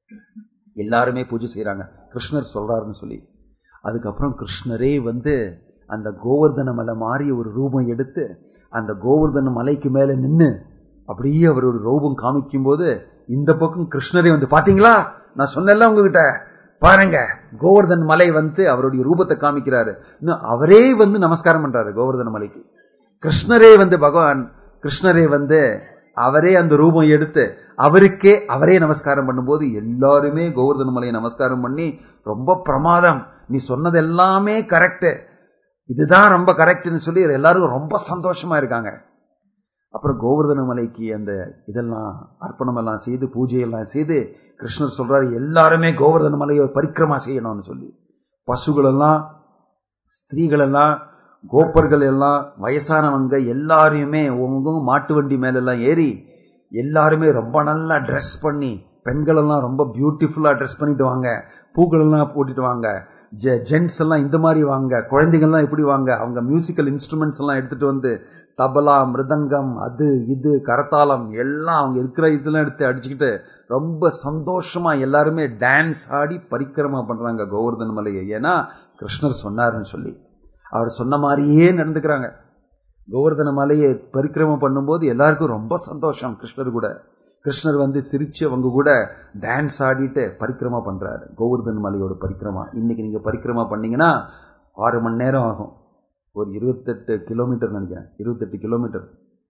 எல்லாருமே பூஜை செய்றாங்க கிருஷ்ணர் சொல்றாருன்னு சொல்லி அதுக்கப்புறம் கிருஷ்ணரே வந்து அந்த கோவர்தன மலை மாதிரி ஒரு ரூபம் எடுத்து அந்த கோவர்தன மலைக்கு மேல நின்னு அப்படியே அவர் ஒரு ரூபம் காமிக்கும் போது இந்த பக்கம் கிருஷ்ணரே வந்து பாத்தீங்களா நான் சொன்னேன்ல உங்ககிட்ட பாருங்க கோவர்தன் மலை வந்து அவருடைய ரூபத்தை காமிக்கிறாரு இன்னும் அவரே வந்து நமஸ்காரம் பண்றாரு கோவர்தன மலைக்கு கிருஷ்ணரே வந்து பகவான் கிருஷ்ணரே வந்து அவரே அந்த ரூபம் எடுத்து அவருக்கே அவரே நமஸ்காரம் பண்ணும்போது எல்லாருமே கோவர்தன மலையை நமஸ்காரம் பண்ணி ரொம்ப பிரமாதம் நீ சொன்னது எல்லாமே கரெக்ட் இதுதான் ரொம்ப கரெக்ட்னு சொல்லி எல்லாரும் ரொம்ப சந்தோஷமா இருக்காங்க அப்புறம் கோவர்தன மலைக்கு அந்த இதெல்லாம் அர்ப்பணம் எல்லாம் செய்து பூஜை எல்லாம் செய்து கிருஷ்ணர் சொல்றாரு எல்லாருமே கோவர்தன மலையை பரிக்கிரமா செய்யணும்னு சொல்லி பசுகள் எல்லாம் ஸ்திரீகள் எல்லாம் கோப்பர்கள் எல்லாம் வயசானவங்க எல்லாரையுமே உங்க மாட்டு வண்டி மேல எல்லாம் ஏறி எல்லாருமே ரொம்ப நல்லா ட்ரெஸ் பண்ணி பெண்கள் எல்லாம் ரொம்ப பியூட்டிஃபுல்லா ட்ரெஸ் பண்ணிட்டு வாங்க பூக்கள் எல்லாம் போட்டுட்டு வாங்க ஜென்ட்ஸ் எல்லாம் இந்த மாதிரி வாங்க குழந்தைகள்லாம் இப்படி வாங்க அவங்க மியூசிக்கல் இன்ஸ்ட்ருமெண்ட்ஸ் எல்லாம் எடுத்துட்டு வந்து தபலா மிருதங்கம் அது இது கரத்தாளம் எல்லாம் அவங்க இருக்கிற இதெல்லாம் எடுத்து அடிச்சுக்கிட்டு ரொம்ப சந்தோஷமா எல்லாருமே டான்ஸ் ஆடி பரிக்கிரமா பண்றாங்க கோவர்தன் மலையை ஏன்னா கிருஷ்ணர் சொன்னாருன்னு சொல்லி அவர் சொன்ன மாதிரியே நடந்துக்கிறாங்க கோவர்தன மலையை பரிக்கிரமம் பண்ணும்போது எல்லாருக்கும் ரொம்ப சந்தோஷம் கிருஷ்ணர் கூட கிருஷ்ணர் வந்து சிரிச்சு அவங்க கூட டான்ஸ் ஆடிட்டு பரிக்கிரமா பண்றாரு கோவர்தன் மலையோட பரிக்கிரமா இன்னைக்கு நீங்க பரிக்கிரமா பண்ணீங்கன்னா ஆறு மணி நேரம் ஆகும் ஒரு இருபத்தெட்டு கிலோமீட்டர் நினைக்கிறேன் இருபத்தெட்டு கிலோமீட்டர்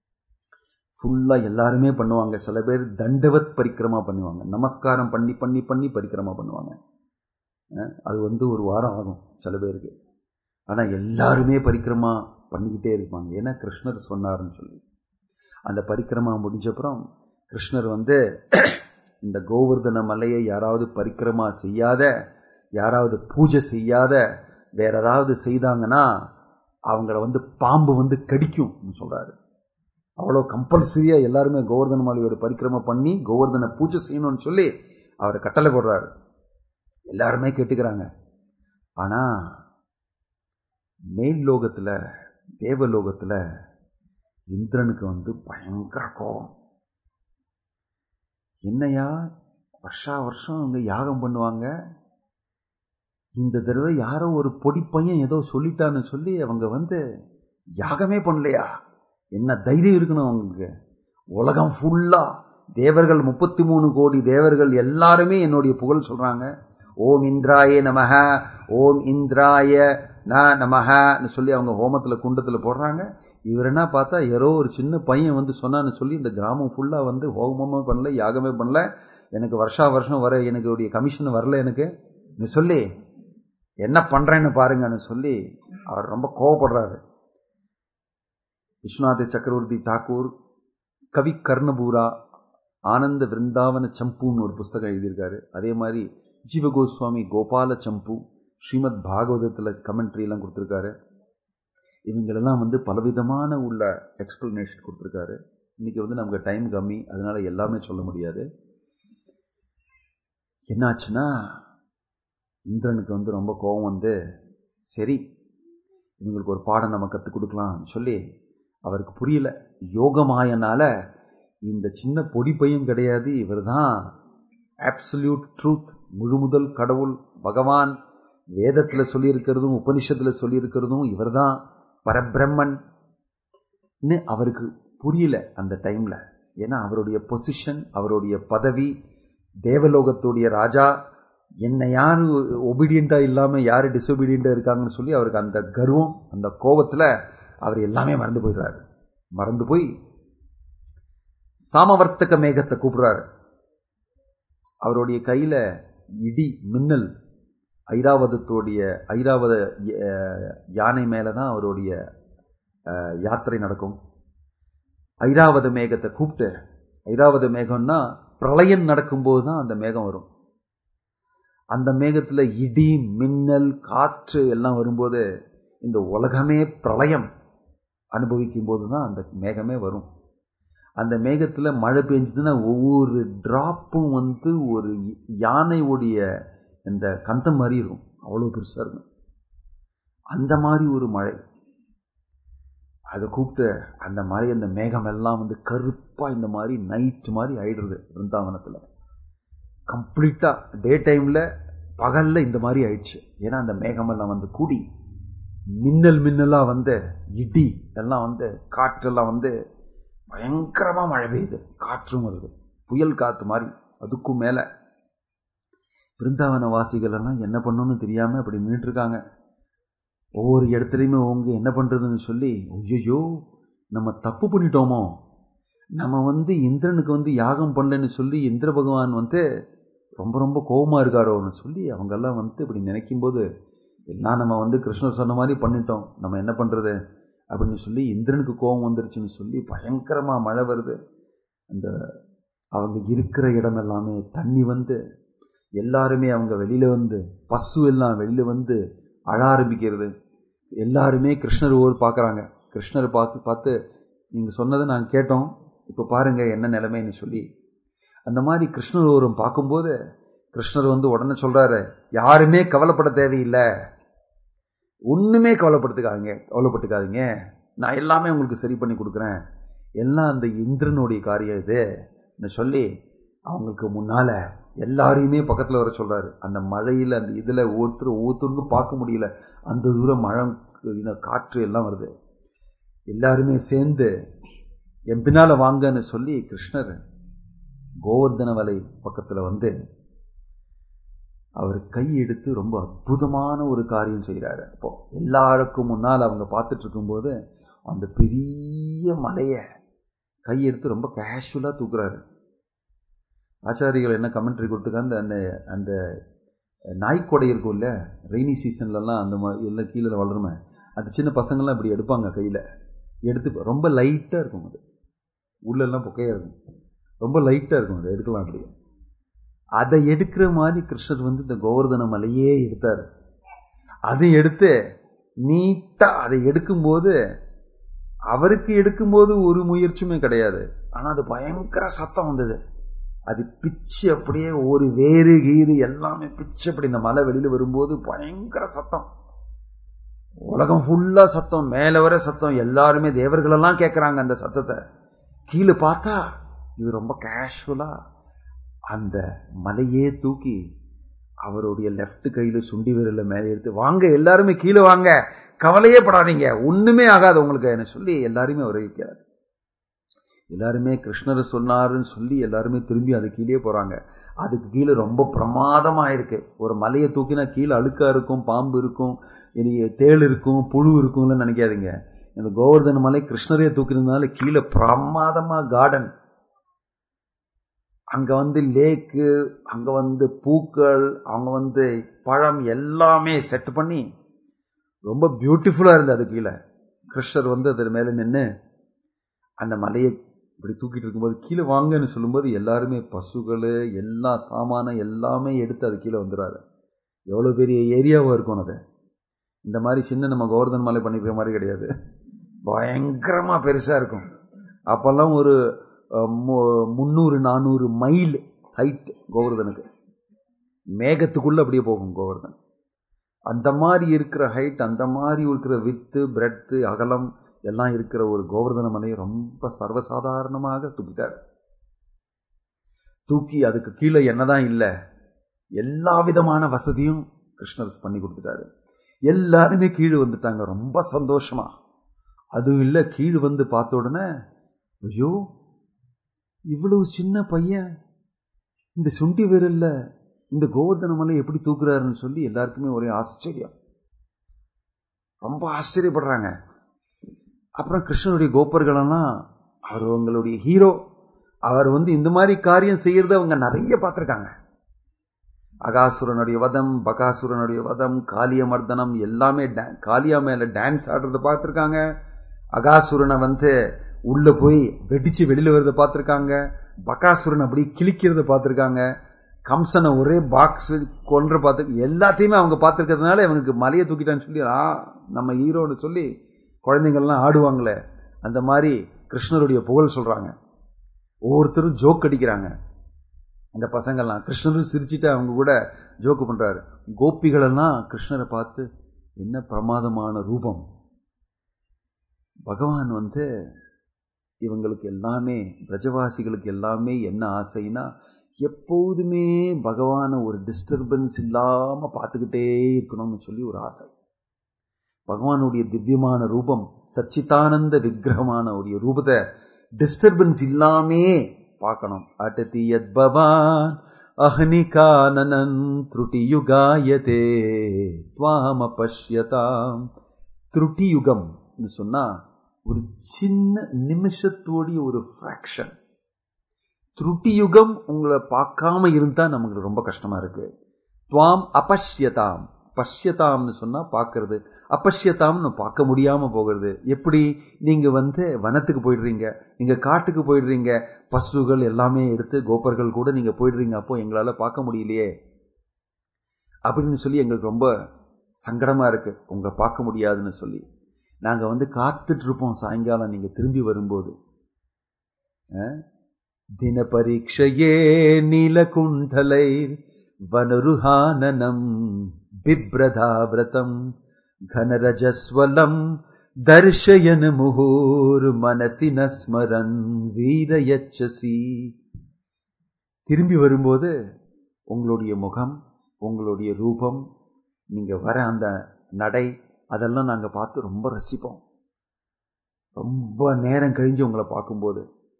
ஃபுல்லா எல்லாருமே பண்ணுவாங்க சில பேர் தண்டவத் பரிக்கிரமா பண்ணுவாங்க நமஸ்காரம் பண்ணி பண்ணி பண்ணி பரிக்கிரமா பண்ணுவாங்க அஹ் அது வந்து ஒரு வாரம் ஆகும் சில பேருக்கு ஆனா எல்லாருமே பரிக்கிரமா பண்ணிக்கிட்டே இருப்பாங்க ஏன்னா கிருஷ்ணர் சொன்னாருன்னு சொல்லி அந்த பரிக்கிரமா முடிஞ்சப்புறம் கிருஷ்ணர் வந்து இந்த கோவர்தன மலையை யாராவது பரிக்கிரமா செய்யாத யாராவது பூஜை செய்யாத வேற ஏதாவது செய்தாங்கன்னா அவங்கள வந்து பாம்பு வந்து கடிக்கும் சொல்றாரு அவ்வளோ கம்பல்சரியா எல்லாருமே கோவர்தன மலையோட பரிக்கிரமா பண்ணி கோவர்தன பூஜை செய்யணும்னு சொல்லி அவர் கட்டளை போடுறாரு எல்லாருமே கேட்டுக்கிறாங்க ஆனா மேல் லோகத்துல தேவலோகத்துல இந்திரனுக்கு வந்து பயங்கர கோபம் என்னையா வருஷா வருஷம் அவங்க யாகம் பண்ணுவாங்க இந்த தடவை யாரோ ஒரு பொடி பையன் ஏதோ சொல்லிட்டான்னு சொல்லி அவங்க வந்து யாகமே பண்ணலையா என்ன தைரியம் இருக்கணும் அவங்களுக்கு உலகம் ஃபுல்லா தேவர்கள் முப்பத்தி மூணு கோடி தேவர்கள் எல்லாருமே என்னுடைய புகழ் சொல்றாங்க ஓம் இந்திராய நமக ஓம் இந்திராய ந நமகன்னு சொல்லி அவங்க ஹோமத்துல குண்டத்துல போடுறாங்க இவர் என்ன பார்த்தா யாரோ ஒரு சின்ன பையன் வந்து சொன்னான்னு சொல்லி இந்த கிராமம் ஃபுல்லா வந்து ஹோமமே பண்ணல யாகமே பண்ணல எனக்கு வருஷா வருஷம் வர எனக்கு கமிஷன் வரல எனக்கு சொல்லி என்ன பண்றேன்னு பாருங்கன்னு சொல்லி அவர் ரொம்ப கோவப்படுறாரு விஸ்வநாத சக்கரவர்த்தி டாக்கூர் கவி கர்ணபூரா ஆனந்த விருந்தாவன சம்புன்னு ஒரு புஸ்தகம் எழுதியிருக்காரு அதே மாதிரி ஜீவ கோஸ்வாமி கோபால சம்பு ஸ்ரீமத் பாகவதத்துல கமெண்ட்ரி எல்லாம் கொடுத்திருக்காரு இவங்களெல்லாம் வந்து பலவிதமான உள்ள எக்ஸ்பிளனேஷன் கொடுத்திருக்காரு இன்னைக்கு வந்து நமக்கு டைம் கம்மி அதனால எல்லாமே சொல்ல முடியாது என்னாச்சுன்னா இந்திரனுக்கு வந்து ரொம்ப கோபம் வந்து சரி இவங்களுக்கு ஒரு பாடம் நம்ம கற்றுக் கொடுக்கலாம்னு சொல்லி அவருக்கு புரியல யோகமாயனால இந்த சின்ன பொடி பையன் கிடையாது இவர் தான் ஆப்சல்யூட் ட்ரூத் முழுமுதல் கடவுள் பகவான் வேதத்துல சொல்லியிருக்கிறதும் உபனிஷத்துல சொல்லியிருக்கிறதும் இவர்தான் பரபிரம்மன் அவருக்கு புரியல அந்த டைம்ல ஏன்னா அவருடைய பொசிஷன் அவருடைய பதவி தேவலோகத்துடைய ராஜா என்ன யாரு ஒபீடியண்டா இல்லாம யாரு டிசொபீடியண்டா இருக்காங்கன்னு சொல்லி அவருக்கு அந்த கர்வம் அந்த கோபத்துல அவர் எல்லாமே மறந்து போயிடுறாரு மறந்து போய் சாமவர்த்தக மேகத்தை கூப்பிடுறாரு அவருடைய கையில இடி மின்னல் ஐராவதத்துடைய ஐராவத யானை மேலதான் அவருடைய யாத்திரை நடக்கும் ஐராவத மேகத்தை கூப்பிட்டு ஐராவத மேகம்னா பிரளயம் நடக்கும்போது தான் அந்த மேகம் வரும் அந்த மேகத்துல இடி மின்னல் காற்று எல்லாம் வரும்போது இந்த உலகமே பிரளயம் அனுபவிக்கும் போது தான் அந்த மேகமே வரும் அந்த மேகத்துல மழை பெஞ்சதுன்னா ஒவ்வொரு டிராப்பும் வந்து ஒரு யானையுடைய இந்த கந்தம் மாதிரி இருக்கும் அவ்வளவு பெருசா இருக்கும் அந்த மாதிரி ஒரு மழை அதை கூப்பிட்டு அந்த மாதிரி அந்த மேகம் எல்லாம் வந்து கருப்பா இந்த மாதிரி நைட் மாதிரி ஆயிடுறது பிருந்தாவனத்துல கம்ப்ளீட்டா டே டைம்ல பகல்ல இந்த மாதிரி ஆயிடுச்சு ஏன்னா அந்த மேகம் எல்லாம் வந்து கூடி மின்னல் மின்னலா வந்து இடி எல்லாம் வந்து காற்றெல்லாம் வந்து பயங்கரமா மழை பெய்யுது காற்றும் வருது புயல் காத்து மாதிரி அதுக்கும் மேல பிருந்தாவன வாசிகள் எல்லாம் என்ன பண்ணணும்னு தெரியாம அப்படி நின்றுட்டு இருக்காங்க ஒவ்வொரு இடத்துலையுமே அவங்க என்ன பண்றதுன்னு சொல்லி ஐயோ நம்ம தப்பு பண்ணிட்டோமோ நம்ம வந்து இந்திரனுக்கு வந்து யாகம் பண்ணலன்னு சொல்லி இந்திர பகவான் வந்து ரொம்ப ரொம்ப கோபமா இருக்காரோன்னு சொல்லி அவங்க எல்லாம் வந்து இப்படி நினைக்கும் போது எல்லாம் நம்ம வந்து கிருஷ்ணர் சொன்ன மாதிரி பண்ணிட்டோம் நம்ம என்ன பண்றது அப்படின்னு சொல்லி இந்திரனுக்கு கோபம் வந்துருச்சுன்னு சொல்லி பயங்கரமா மழை வருது அந்த அவங்க இருக்கிற இடம் எல்லாமே தண்ணி வந்து எல்லாருமே அவங்க வெளியில வந்து பசு எல்லாம் வெளியில வந்து அழ ஆரம்பிக்கிறது எல்லாருமே கிருஷ்ணர் ஓர் பார்க்கறாங்க கிருஷ்ணரை பார்த்து பார்த்து நீங்க சொன்னதை நாங்க கேட்டோம் இப்ப பாருங்க என்ன நிலைமைன்னு சொல்லி அந்த மாதிரி கிருஷ்ணர் ஓரம் பார்க்கும்போது கிருஷ்ணர் வந்து உடனே சொல்றாரு யாருமே கவலைப்பட தேவையில்லை ஒண்ணுமே கவலைப்படுத்துக்காதீங்க கவலைப்பட்டுக்காதீங்க நான் எல்லாமே உங்களுக்கு சரி பண்ணி கொடுக்குறேன் எல்லாம் அந்த இந்திரனுடைய காரியம் இது சொல்லி அவங்களுக்கு முன்னால எல்லாரையுமே பக்கத்துல வர சொல்றாரு அந்த மழையில அந்த இதுல ஒருத்தர் ஒவ்வொருத்தருக்கும் பார்க்க முடியல அந்த தூரம் மழை காற்று எல்லாம் வருது எல்லாருமே சேர்ந்து என் பின்னால வாங்கன்னு சொல்லி கிருஷ்ணர் கோவர்தன வலை பக்கத்துல வந்து அவர் கை எடுத்து ரொம்ப அற்புதமான ஒரு காரியம் செய்கிறாரு அப்போ எல்லாருக்கும் முன்னால் அவங்க பார்த்துட்டு இருக்கும்போது அந்த பெரிய மலைய கை எடுத்து ரொம்ப கேஷுவலா தூக்குறாரு ஆச்சாரிகள் என்ன கமெண்ட்ரி கொடுத்துக்க அந்த அந்த அந்த நாய்க்கொடை இருக்கும் இல்ல ரெய்னி சீசன்லலாம் அந்த மாதிரி எல்லாம் கீழே வளருமே அந்த சின்ன பசங்கள்லாம் இப்படி எடுப்பாங்க கையில எடுத்து ரொம்ப லைட்டா இருக்கும் அது உள்ள எல்லாம் பொக்கையா இருக்கும் ரொம்ப லைட்டா இருக்கும் அது எடுக்கலாம் அப்படி அதை எடுக்கிற மாதிரி கிருஷ்ணர் வந்து இந்த கோவர்தன மலையே எடுத்தார் அதை எடுத்து நீட்டா அதை எடுக்கும்போது அவருக்கு எடுக்கும்போது ஒரு முயற்சியுமே கிடையாது ஆனா அது பயங்கர சத்தம் வந்தது அது பிச்சு அப்படியே ஒரு வேறு கீறு எல்லாமே பிச்சு அப்படி இந்த மலை வெளியில வரும்போது பயங்கர சத்தம் உலகம் ஃபுல்லா சத்தம் மேல வர சத்தம் எல்லாருமே தேவர்கள் எல்லாம் கேட்கறாங்க அந்த சத்தத்தை கீழே பார்த்தா இது ரொம்ப கேஷுவலா அந்த மலையே தூக்கி அவருடைய லெப்ட் கையில சுண்டி விரல மேலே எடுத்து வாங்க எல்லாருமே கீழே வாங்க கவலையே படாதீங்க ஒண்ணுமே ஆகாது உங்களுக்கு என்ன சொல்லி எல்லாருமே வரவேற்கிறார் எல்லாருமே கிருஷ்ணர் சொன்னாருன்னு சொல்லி எல்லாருமே திரும்பி அது கீழே போறாங்க அதுக்கு கீழே ரொம்ப பிரமாதமா இருக்கு ஒரு மலையை தூக்கினா கீழே அழுக்கா இருக்கும் பாம்பு இருக்கும் இனி தேள் இருக்கும் புழு இருக்கும்னு நினைக்காதீங்க இந்த கோவர்தன மலை கிருஷ்ணரையே தூக்கினதுனால கீழே பிரமாதமா கார்டன் அங்க வந்து லேக்கு அங்க வந்து பூக்கள் அவங்க வந்து பழம் எல்லாமே செட் பண்ணி ரொம்ப பியூட்டிஃபுல்லா இருந்தது அது கீழே கிருஷ்ணர் வந்து அது மேல நின்று அந்த மலையை இப்படி தூக்கிட்டு இருக்கும்போது கீழே வாங்கன்னு சொல்லும்போது எல்லாருமே பசுகள் எல்லா சாமானம் எல்லாமே எடுத்து அது கீழே வந்துடுறாரு எவ்வளவு பெரிய ஏரியாவா இருக்கும் அது இந்த மாதிரி சின்ன நம்ம கோவர்தன் மலை பண்ணிக்கிற மாதிரி கிடையாது பயங்கரமா பெருசா இருக்கும் அப்பெல்லாம் ஒரு முந்நூறு நானூறு மைல் ஹைட் கோவர்தனுக்கு மேகத்துக்குள்ள அப்படியே போகும் கோவர்தன் அந்த மாதிரி இருக்கிற ஹைட் அந்த மாதிரி இருக்கிற வித்து பிரெத்து அகலம் எல்லாம் இருக்கிற ஒரு கோவர்தன மலையை ரொம்ப சர்வசாதாரணமாக தூக்கிட்டார் தூக்கி அதுக்கு கீழே என்னதான் இல்லை எல்லா விதமான வசதியும் கிருஷ்ணர் பண்ணி கொடுத்துட்டாரு எல்லாருமே கீழே வந்துட்டாங்க ரொம்ப சந்தோஷமா அது இல்ல கீழே வந்து பார்த்த உடனே ஐயோ இவ்வளவு சின்ன பையன் இந்த சுண்டி விரல்ல இந்த கோவர்தன மலை எப்படி தூக்குறாருன்னு சொல்லி எல்லாருக்குமே ஒரே ஆச்சரியம் ரொம்ப ஆச்சரியப்படுறாங்க அப்புறம் கிருஷ்ணனுடைய கோப்பர்கள் எல்லாம் அவர் உங்களுடைய ஹீரோ அவர் வந்து இந்த மாதிரி காரியம் செய்யறத அவங்க நிறைய பார்த்திருக்காங்க அகாசுரனுடைய வதம் பகாசுரனுடைய வதம் காளிய மர்தனம் எல்லாமே காளியா மேல டான்ஸ் ஆடுறத பார்த்திருக்காங்க அகாசுரனை வந்து உள்ள போய் வெடிச்சு வெளியில வரத பார்த்திருக்காங்க பகாசுரன் அப்படி கிழிக்கிறத பார்த்திருக்காங்க கம்சனை ஒரே பாக்ஸ் கொன்ற பார்த்து எல்லாத்தையுமே அவங்க பார்த்திருக்கிறதுனால இவங்களுக்கு மலையை தூக்கிட்டான்னு சொல்லி ஆ நம்ம ஹீரோன்னு சொல்லி குழந்தைங்கள்லாம் ஆடுவாங்களே அந்த மாதிரி கிருஷ்ணருடைய புகழ் சொல்றாங்க ஒவ்வொருத்தரும் ஜோக் அடிக்கிறாங்க இந்த பசங்கள்லாம் கிருஷ்ணரும் சிரிச்சுட்டு அவங்க கூட ஜோக்கு பண்றாரு கோபிகளெல்லாம் கிருஷ்ணரை பார்த்து என்ன பிரமாதமான ரூபம் பகவான் வந்து இவங்களுக்கு எல்லாமே பிரஜவாசிகளுக்கு எல்லாமே என்ன ஆசைனா எப்போதுமே பகவான ஒரு டிஸ்டர்பன்ஸ் இல்லாம பார்த்துக்கிட்டே இருக்கணும்னு சொல்லி ஒரு ஆசை பகவானுடைய திவ்யமான ரூபம் சச்சிதானந்த விக்கிரகமான ஒரு ரூபத்தை டிஸ்டர்பன்ஸ் இல்லாமே பார்க்கணும் அட்டதி யத் பவான் அஹ்னிகானனன் த்ருட்டியுகாயதே துவாம பஷ்யதாம் த்ருட்டியுகம் சொன்னா ஒரு சின்ன நிமிஷத்தோடைய ஒரு ஃபிராக்ஷன் யுகம் உங்களை பார்க்காம இருந்தா நமக்கு ரொம்ப கஷ்டமா இருக்கு துவாம் அபஷ்யதாம் பஷ்யதாம்னு சொன்னா பார்க்கறது அபஷ்யதாம்னு பார்க்க முடியாம போகிறது எப்படி நீங்க வந்து வனத்துக்கு போயிடுறீங்க நீங்க காட்டுக்கு போயிடுறீங்க பசுகள் எல்லாமே எடுத்து கோபர்கள் கூட நீங்க போயிடுறீங்க அப்போ எங்களால பார்க்க முடியலையே அப்படின்னு சொல்லி எங்களுக்கு ரொம்ப சங்கடமா இருக்கு உங்களை பார்க்க முடியாதுன்னு சொல்லி நாங்க வந்து காத்துட்டு இருப்போம் சாயங்காலம் நீங்க திரும்பி வரும்போது தின பரீட்சையே நீலகுண்டலை வனருஹானனம் பிப்ரதாவிரதம் கனரஜஸ்வலம் தர்ஷயன் முகூர் மனசி நஸ்மரன் வீரயச்சசி திரும்பி வரும்போது உங்களுடைய முகம் உங்களுடைய ரூபம் நீங்க வர அந்த நடை அதெல்லாம் நாங்க பார்த்து ரொம்ப ரசிப்போம் ரொம்ப நேரம் கழிஞ்சு உங்களை பார்க்கும்போது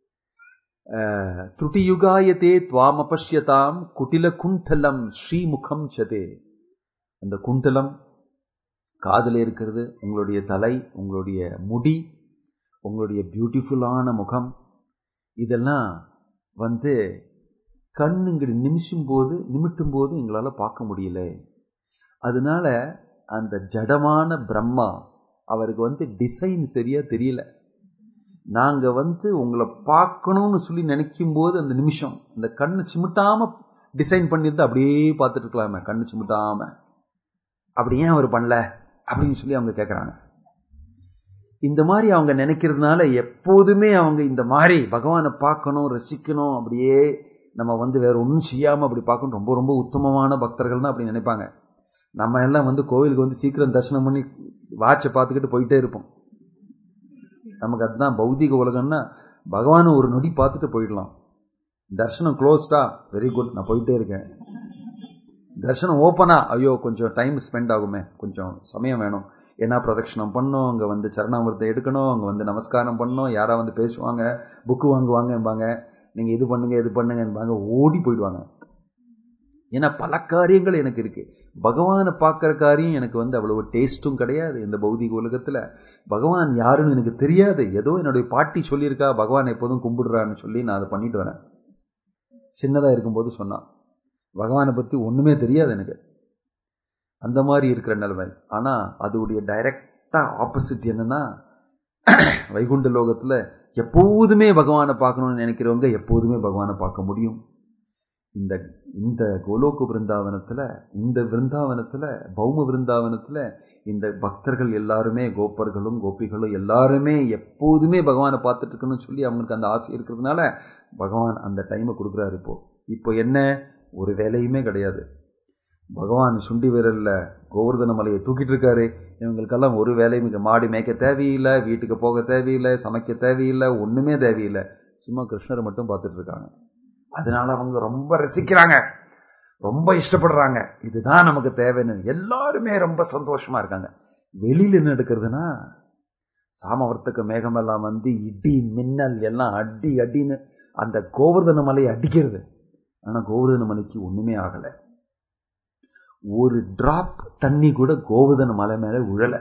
யுகாயத்தே துவாம் அபஷ்யதாம் குட்டில குண்டலம் ஸ்ரீமுகம் சதே அந்த குண்டலம் காதல இருக்கிறது உங்களுடைய தலை உங்களுடைய முடி உங்களுடைய பியூட்டிஃபுல்லான முகம் இதெல்லாம் வந்து கண்ணுங்கிற நிமிஷம் போது நிமிட்டும் போது எங்களால பார்க்க முடியல அதனால அந்த ஜடமான பிரம்மா அவருக்கு வந்து டிசைன் சரியா தெரியல நாங்க வந்து உங்களை பார்க்கணும்னு சொல்லி நினைக்கும் போது அந்த நிமிஷம் அந்த கண்ணு சிமிட்டாம டிசைன் பண்ணியிருந்தா அப்படியே பார்த்துட்டு இருக்கலாமே கண்ணு சிமிட்டாம அப்படி ஏன் அவர் பண்ணல அப்படின்னு சொல்லி அவங்க கேட்கறாங்க இந்த மாதிரி அவங்க நினைக்கிறதுனால எப்போதுமே அவங்க இந்த மாதிரி பகவானை பார்க்கணும் ரசிக்கணும் அப்படியே நம்ம வந்து வேற ஒன்றும் செய்யாம அப்படி பார்க்கணும் ரொம்ப ரொம்ப உத்தமமான பக்தர்கள் தான் அப்படி நினைப்பாங்க நம்ம எல்லாம் வந்து கோவிலுக்கு வந்து சீக்கிரம் தரிசனம் பண்ணி வாட்சை பார்த்துக்கிட்டு போயிட்டே இருப்போம் நமக்கு அதுதான் பௌதிக உலகம்னா பகவானை ஒரு நொடி பார்த்துட்டு போயிடலாம் தர்ஷனம் க்ளோஸ்டா வெரி குட் நான் போயிட்டே இருக்கேன் தர்ஷனம் ஓப்பனா ஐயோ கொஞ்சம் டைம் ஸ்பெண்ட் ஆகுமே கொஞ்சம் சமயம் வேணும் ஏன்னா பிரதட்சணம் பண்ணோம் அங்க வந்து சரணாமிரத்தை எடுக்கணும் அங்க வந்து நமஸ்காரம் பண்ணணும் யாரா வந்து பேசுவாங்க புக்கு வாங்குவாங்கம்பாங்க நீங்க இது பண்ணுங்க இது பண்ணுங்கம்பாங்க ஓடி போயிடுவாங்க ஏன்னா பல காரியங்கள் எனக்கு இருக்கு பகவானை பார்க்கிற காரியம் எனக்கு வந்து அவ்வளவு டேஸ்டும் கிடையாது இந்த பௌதிக உலகத்துல பகவான் யாருன்னு எனக்கு தெரியாது ஏதோ என்னுடைய பாட்டி சொல்லியிருக்கா பகவான் எப்போதும் கும்பிடுறான்னு சொல்லி நான் அதை பண்ணிட்டு வரேன் சின்னதா இருக்கும்போது சொன்னான் பகவானை பத்தி ஒண்ணுமே தெரியாது எனக்கு அந்த மாதிரி இருக்கிற நிலைமை ஆனா அதோடைய டைரக்டா ஆப்போசிட் என்னன்னா வைகுண்ட லோகத்துல எப்போதுமே பகவானை பார்க்கணும்னு நினைக்கிறவங்க எப்போதுமே பகவானை பார்க்க முடியும் இந்த இந்த கோலோக்கு பிருந்தாவனத்துல இந்த விருந்தாவனத்துல பௌம விருந்தாவனத்துல இந்த பக்தர்கள் எல்லாருமே கோப்பர்களும் கோபிகளும் எல்லாருமே எப்போதுமே பகவானை பார்த்துட்டு இருக்கணும்னு சொல்லி அவங்களுக்கு அந்த ஆசை இருக்கிறதுனால பகவான் அந்த டைமை கொடுக்குறாரு இப்போ இப்போ என்ன ஒரு வேலையுமே கிடையாது பகவான் சுண்டி விரல்ல கோவர்தன மலையை தூக்கிட்டு இருக்காரு இவங்களுக்கெல்லாம் ஒரு வேலையும் இங்க மாடு மேய்க்க தேவையில்லை வீட்டுக்கு போக தேவையில்லை சமைக்க தேவையில்லை ஒண்ணுமே தேவையில்லை சும்மா கிருஷ்ணரை மட்டும் பார்த்துட்டு இருக்காங்க அதனால அவங்க ரொம்ப ரசிக்கிறாங்க ரொம்ப இஷ்டப்படுறாங்க இதுதான் நமக்கு தேவைன்னு எல்லாருமே ரொம்ப சந்தோஷமா இருக்காங்க வெளியில என்ன எடுக்கிறதுனா சாமவர்த்தக மேகம் எல்லாம் வந்து இடி மின்னல் எல்லாம் அடி அடின்னு அந்த கோவர்தன மலையை அடிக்கிறது ஆனா கோவர்தன மலைக்கு ஒண்ணுமே ஆகல ஒரு டிராப் தண்ணி கூட கோவர்தன மலை மேல உழல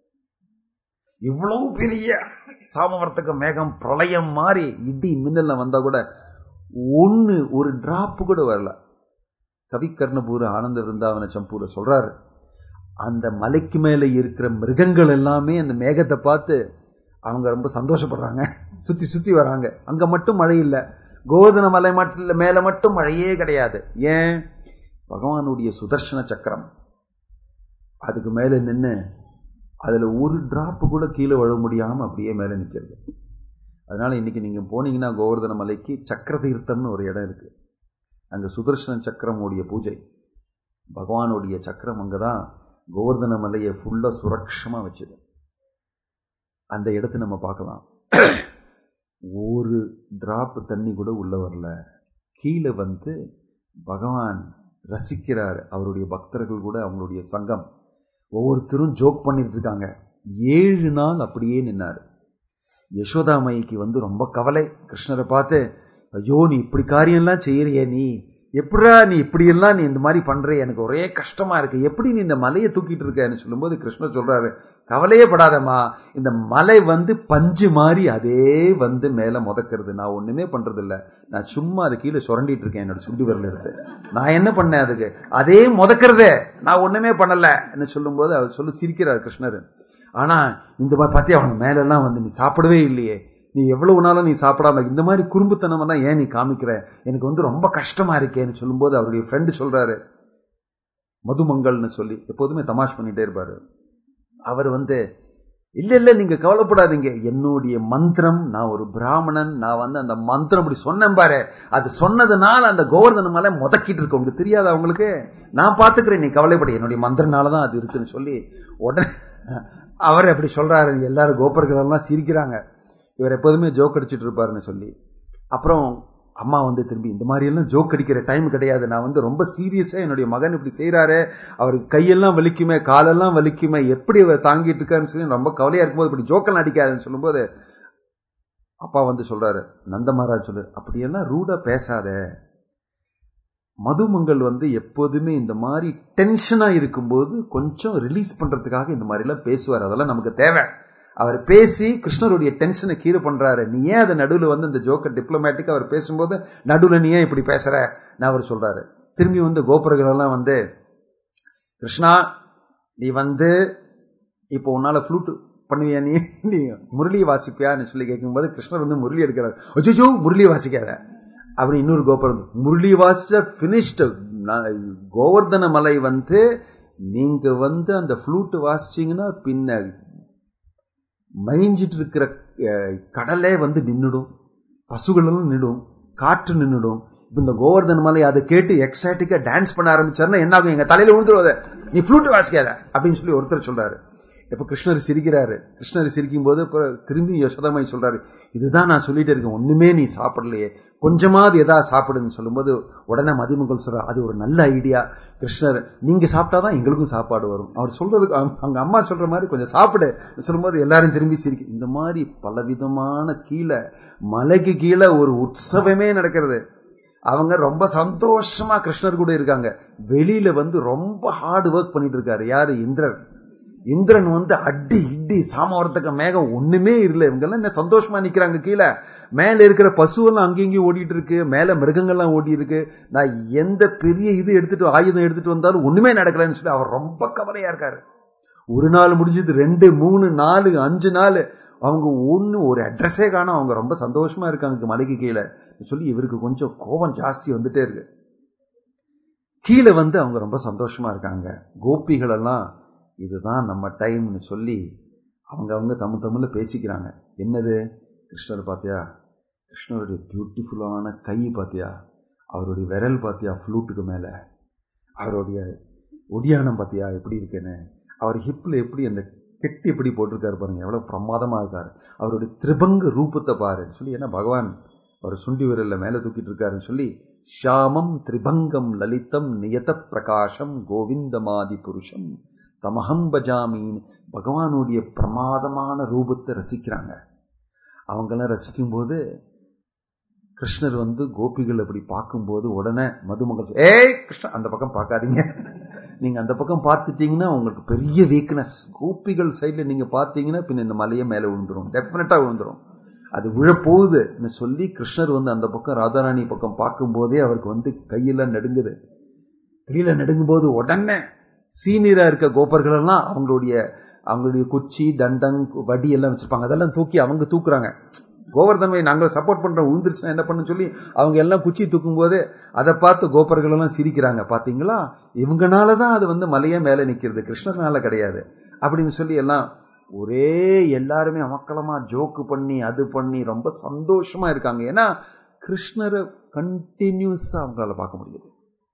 இவ்வளவு பெரிய சாமவர்த்தக மேகம் பிரளயம் மாதிரி இடி மின்னல்ல வந்தா கூட ஒண்ணு ஒரு டிராப் கூட வரல கவி கர்ணபூர் ஆனந்த விருந்தாவன சம்பூர சொல்றாரு அந்த மலைக்கு மேல இருக்கிற மிருகங்கள் எல்லாமே அந்த மேகத்தை பார்த்து அவங்க ரொம்ப சந்தோஷப்படுறாங்க சுத்தி சுத்தி வராங்க அங்க மட்டும் மழை இல்லை கோவர்தன மலை மட்டும் மேல மட்டும் மழையே கிடையாது ஏன் பகவானுடைய சுதர்சன சக்கரம் அதுக்கு மேல நின்று அதுல ஒரு டிராப் கூட கீழே விழ முடியாம அப்படியே மேல நிக்கிறது அதனால இன்னைக்கு நீங்க போனீங்கன்னா கோவர்தன மலைக்கு சக்கர தீர்த்தம்னு ஒரு இடம் இருக்கு அங்க சுதர்சன சக்கரமுடைய பூஜை பகவானுடைய சக்கரம் அங்கதான் கோவர்தன மலையை ஃபுல்லா சுரக்ஷமா வச்சது அந்த இடத்தை நம்ம பார்க்கலாம் ஒரு டிராப் தண்ணி கூட உள்ள வரல கீழே வந்து பகவான் ரசிக்கிறார் அவருடைய பக்தர்கள் கூட அவங்களுடைய சங்கம் ஒவ்வொருத்தரும் ஜோக் பண்ணிட்டு இருக்காங்க ஏழு நாள் அப்படியே நின்னாரு யசோதாமைக்கு வந்து ரொம்ப கவலை கிருஷ்ணரை பார்த்து ஐயோ நீ இப்படி காரியம்லாம் செய்யறிய நீ எப்படா நீ இப்படி எல்லாம் நீ இந்த மாதிரி பண்ற எனக்கு ஒரே கஷ்டமா இருக்கு எப்படி நீ இந்த மலையை தூக்கிட்டு இருக்கன்னு சொல்லும்போது கிருஷ்ணர் சொல்றாரு கவலையே படாதம்மா இந்த மலை வந்து பஞ்சு மாதிரி அதே வந்து மேல முதக்கிறது நான் ஒண்ணுமே பண்றது இல்ல நான் சும்மா அது கீழே சுரண்டிட்டு இருக்கேன் என்னோட சுண்டி விரல் எடுத்து நான் என்ன பண்ணேன் அதுக்கு அதே முதக்கிறதே நான் ஒண்ணுமே பண்ணல என்ன சொல்லும்போது அவர் சொல்லி சிரிக்கிறார் கிருஷ்ணர் ஆனா இந்த மாதிரி பத்தி அவனுக்கு மேல எல்லாம் வந்து நீ சாப்பிடவே இல்லையே நீ எவ்வளவு நாளும் நீ சாப்பிடாம இந்த மாதிரி குறும்புத்தனம் எல்லாம் ஏன் நீ காமிக்கிற எனக்கு வந்து ரொம்ப கஷ்டமா இருக்கேன்னு சொல்லும்போது அவருடைய ஃப்ரெண்டு சொல்றாரு மதுமங்கள்னு சொல்லி எப்போதுமே தமாஷ் பண்ணிட்டே இருப்பாரு அவர் வந்து இல்ல இல்ல நீங்க கவலைப்படாதீங்க என்னுடைய மந்திரம் நான் ஒரு பிராமணன் நான் வந்து அந்த மந்திரம் அப்படி சொன்னேன் பாரு அது சொன்னதுனால அந்த கோவர்தன மலை முதக்கிட்டு இருக்கு உங்களுக்கு தெரியாது அவங்களுக்கு நான் பாத்துக்கிறேன் நீ கவலைப்பட என்னுடைய மந்திரனாலதான் அது இருக்குன்னு சொல்லி உடனே அவர் அப்படி சொல்றாரு எல்லாரும் கோபர்கள் எல்லாம் சிரிக்கிறாங்க இவர் எப்போதுமே ஜோக் அடிச்சிட்டு இருப்பாருன்னு சொல்லி அப்புறம் அம்மா வந்து திரும்பி இந்த மாதிரி எல்லாம் ஜோக் அடிக்கிற டைம் கிடையாது நான் வந்து ரொம்ப சீரியஸா என்னுடைய மகன் இப்படி செய்யறாரு அவர் கையெல்லாம் வலிக்குமே காலெல்லாம் வலிக்குமே எப்படி அவர் தாங்கிட்டு இருக்காருன்னு சொல்லி ரொம்ப கவலையா இருக்கும்போது இப்படி ஜோக்கெல்லாம் அடிக்காதுன்னு சொல்லும்போது அப்பா வந்து சொல்றாரு நந்த மகாராஜ் சொல்லு அப்படியெல்லாம் ரூடா பேசாத மதுமங்கள் வந்து எப்போதுமே இந்த மாதிரி டென்ஷனா இருக்கும்போது கொஞ்சம் ரிலீஸ் பண்றதுக்காக இந்த மாதிரி எல்லாம் பேசுவார் அதெல்லாம் நமக்கு தேவை அவர் பேசி கிருஷ்ணருடைய டென்ஷனை கீழே பண்றாரு நீ ஏன் அதை நடுவில் வந்து இந்த ஜோக்கர் டிப்ளமேட்டிக் அவர் பேசும்போது நடுவில் நீ ஏன் இப்படி பேசுற நான் அவர் சொல்றாரு திரும்பி வந்து கோபுரங்கள் எல்லாம் வந்து கிருஷ்ணா நீ வந்து இப்போ உன்னால ஃப்ளூட் பண்ணுவியா நீ நீ முரளி வாசிப்பியான்னு சொல்லி கேட்கும்போது கிருஷ்ணர் வந்து முரளி எடுக்கிறார் அச்சோ முரளி வாசிக்காத அப்படி இன்னொரு கோபுரம் முரளி வாசிச்ச பினிஷ்டு கோவர்தன மலை வந்து நீங்க வந்து அந்த ஃப்ளூட் வாசிச்சீங்கன்னா பின்ன மகிஞ்சிட்டு இருக்கிற கடலே வந்து நின்றுடும் பசுகளும் நின்றுடும் காற்று நின்றுடும் இப்ப இந்த கோவர்தன் மலை அதை கேட்டு எக்ஸைட்டிக்கா டான்ஸ் பண்ண ஆரம்பிச்சாருன்னா என்ன ஆகும் எங்க தலையில விழுந்துருவத நீ ஃப்ளூட் வாசிக்காத அப்படின்னு சொல்லி ஒருத்தர் சொல்றாரு இப்ப கிருஷ்ணர் சிரிக்கிறாரு கிருஷ்ணர் சிரிக்கும் போது திரும்பி யசோதமாய் சொல்றாரு இதுதான் நான் சொல்லிட்டு இருக்கேன் ஒண்ணுமே நீ சாப்பிடலையே கொஞ்சமாவது எதா சாப்பிடுன்னு சொல்லும்போது உடனே மதிமங்கள் சொல்ற அது ஒரு நல்ல ஐடியா கிருஷ்ணர் நீங்க சாப்பிட்டாதான் எங்களுக்கும் சாப்பாடு வரும் அவர் சொல்றதுக்கு அவங்க அம்மா சொல்ற மாதிரி கொஞ்சம் சாப்பிடு சொல்லும்போது எல்லாரும் திரும்பி சிரிக்க இந்த மாதிரி பலவிதமான கீழே மலைக்கு கீழே ஒரு உற்சவமே நடக்கிறது அவங்க ரொம்ப சந்தோஷமா கிருஷ்ணர் கூட இருக்காங்க வெளியில வந்து ரொம்ப ஹார்ட் ஒர்க் பண்ணிட்டு இருக்காரு யாரு இந்திரன் இந்திரன் வந்து அடி இடி சாமவரத்துக்கு மேகம் ஒண்ணுமே இல்லை இவங்க எல்லாம் என்ன சந்தோஷமா நிக்கிறாங்க கீழே மேல இருக்கிற பசுவெல்லாம் அங்கேயும் ஓடிட்டு இருக்கு மேல மிருகங்கள்லாம் ஓடி இருக்கு நான் எந்த பெரிய இது எடுத்துட்டு ஆயுதம் எடுத்துட்டு வந்தாலும் ஒண்ணுமே நடக்கலன்னு சொல்லி அவர் ரொம்ப கவலையா இருக்காரு ஒரு நாள் முடிஞ்சது ரெண்டு மூணு நாலு அஞ்சு நாள் அவங்க ஒண்ணு ஒரு அட்ரஸே காணும் அவங்க ரொம்ப சந்தோஷமா இருக்காங்க மலைக்கு கீழே சொல்லி இவருக்கு கொஞ்சம் கோபம் ஜாஸ்தி வந்துட்டே இருக்கு கீழே வந்து அவங்க ரொம்ப சந்தோஷமா இருக்காங்க கோபிகள் எல்லாம் இதுதான் நம்ம டைம்னு சொல்லி அவங்க அவங்க தமிழ் தமிழ்ல பேசிக்கிறாங்க என்னது கிருஷ்ணர் பாத்தியா கிருஷ்ணருடைய பியூட்டிஃபுல்லான கை பாத்தியா அவருடைய விரல் பாத்தியா ஃப்ளூட்டுக்கு மேல அவருடைய ஒடியானம் பாத்தியா எப்படி இருக்குன்னு அவர் ஹிப்ல எப்படி அந்த கெட்டி எப்படி போட்டிருக்காரு பாருங்க எவ்வளவு பிரமாதமா இருக்காரு அவருடைய திரிபங்க ரூபத்தை பாருன்னு சொல்லி ஏன்னா பகவான் அவர் சுண்டி விரல்ல மேல தூக்கிட்டு இருக்காருன்னு சொல்லி ஷியாமம் திரிபங்கம் லலிதம் நியத பிரகாசம் கோவிந்தமாதி புருஷம் தமகம் பஜாமின்னு பகவானுடைய பிரமாதமான ரூபத்தை ரசிக்கிறாங்க அவங்கெல்லாம் ரசிக்கும் போது கிருஷ்ணர் வந்து கோபிகள் அப்படி பார்க்கும்போது உடனே மதுமகள் சொல், ஏய் கிருஷ்ணா அந்த பக்கம் பார்க்காதீங்க நீங்க அந்த பக்கம் பார்த்துட்டீங்கன்னா உங்களுக்கு பெரிய வீக்னஸ் கோபிகள் சைட்ல நீங்க பார்த்தீங்கன்னா பின்ன இந்த மலையை மேல விழுந்துரும் டெஃபினட்டா விழுந்துரும் அது விழப்போகுதுன்னு சொல்லி கிருஷ்ணர் வந்து அந்த பக்கம் ராதாராணி பக்கம் பார்க்கும்போதே அவருக்கு வந்து கையெல்லாம் நடுங்குது கையில நடுங்கும் போது உடனே சீனியரா இருக்க கோபர்கள் எல்லாம் அவங்களுடைய அவங்களுடைய குச்சி தண்டம் வடி எல்லாம் வச்சிருப்பாங்க அதெல்லாம் தூக்கி அவங்க தூக்குறாங்க கோவர்தன்மை நாங்கள் சப்போர்ட் பண்றோம் விழுந்துருச்சுன்னா என்ன பண்ணு சொல்லி அவங்க எல்லாம் குச்சி தூக்கும் போது அதை பார்த்து கோபர்கள் எல்லாம் சிரிக்கிறாங்க பாத்தீங்களா இவங்கனாலதான் அது வந்து மலையே மேல நிக்கிறது கிருஷ்ணர்னால கிடையாது அப்படின்னு சொல்லி எல்லாம் ஒரே எல்லாருமே அமக்கலமா ஜோக்கு பண்ணி அது பண்ணி ரொம்ப சந்தோஷமா இருக்காங்க ஏன்னா கிருஷ்ணரை கண்டினியூஸா அவங்களால பார்க்க முடியுது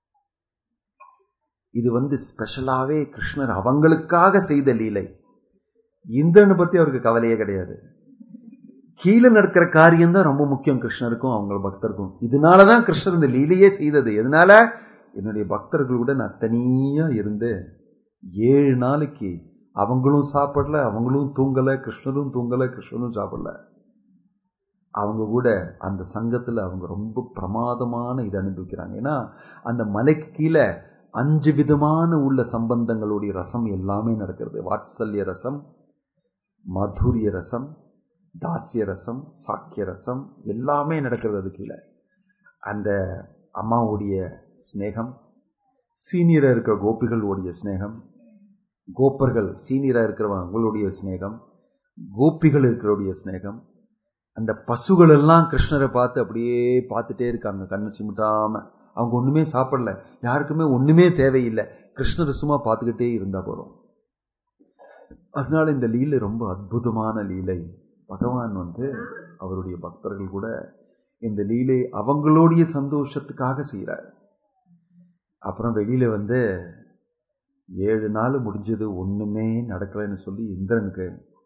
இது வந்து ஸ்பெஷலாவே கிருஷ்ணர் அவங்களுக்காக செய்த லீலை இந்திரனை பத்தி அவருக்கு கவலையே கிடையாது கீழே நடக்கிற காரியம் தான் ரொம்ப முக்கியம் கிருஷ்ணருக்கும் அவங்க பக்தருக்கும் இதனாலதான் கிருஷ்ணர் இந்த லீலையே செய்தது எதனால என்னுடைய பக்தர்களோட நான் தனியா இருந்து ஏழு நாளைக்கு அவங்களும் சாப்பிடல அவங்களும் தூங்கல கிருஷ்ணரும் தூங்கல கிருஷ்ணரும் சாப்பிடல அவங்க கூட அந்த சங்கத்துல அவங்க ரொம்ப பிரமாதமான இது அனுபவிக்கிறாங்க ஏன்னா அந்த மலைக்கு கீழே அஞ்சு விதமான உள்ள சம்பந்தங்களுடைய ரசம் எல்லாமே நடக்கிறது வாத்சல்ய ரசம் மதுரிய ரசம் தாசிய ரசம் சாக்கிய ரசம் எல்லாமே நடக்கிறது அது கீழே அந்த அம்மாவுடைய ஸ்நேகம் சீனியரா இருக்கிற கோபிகளுடைய ஸ்நேகம் கோப்பர்கள் சீனியரா இருக்கிறவங்க அவங்களுடைய ஸ்நேகம் கோபிகள் இருக்கிறவுடைய ஸ்நேகம் அந்த பசுகள் எல்லாம் கிருஷ்ணரை பார்த்து அப்படியே பார்த்துட்டே இருக்காங்க கண்ணு சிமிட்டாம அவங்க ஒண்ணுமே சாப்பிடல யாருக்குமே ஒண்ணுமே தேவையில்லை கிருஷ்ணரை சும்மா பார்த்துக்கிட்டே இருந்தா போறோம் அதனால இந்த லீலை ரொம்ப அற்புதமான லீலை பகவான் வந்து அவருடைய பக்தர்கள் கூட இந்த லீலை அவங்களுடைய சந்தோஷத்துக்காக செய்யறார் அப்புறம் வெளியில வந்து ஏழு நாள் முடிஞ்சது ஒண்ணுமே நடக்கலைன்னு சொல்லி இந்திரனுக்கு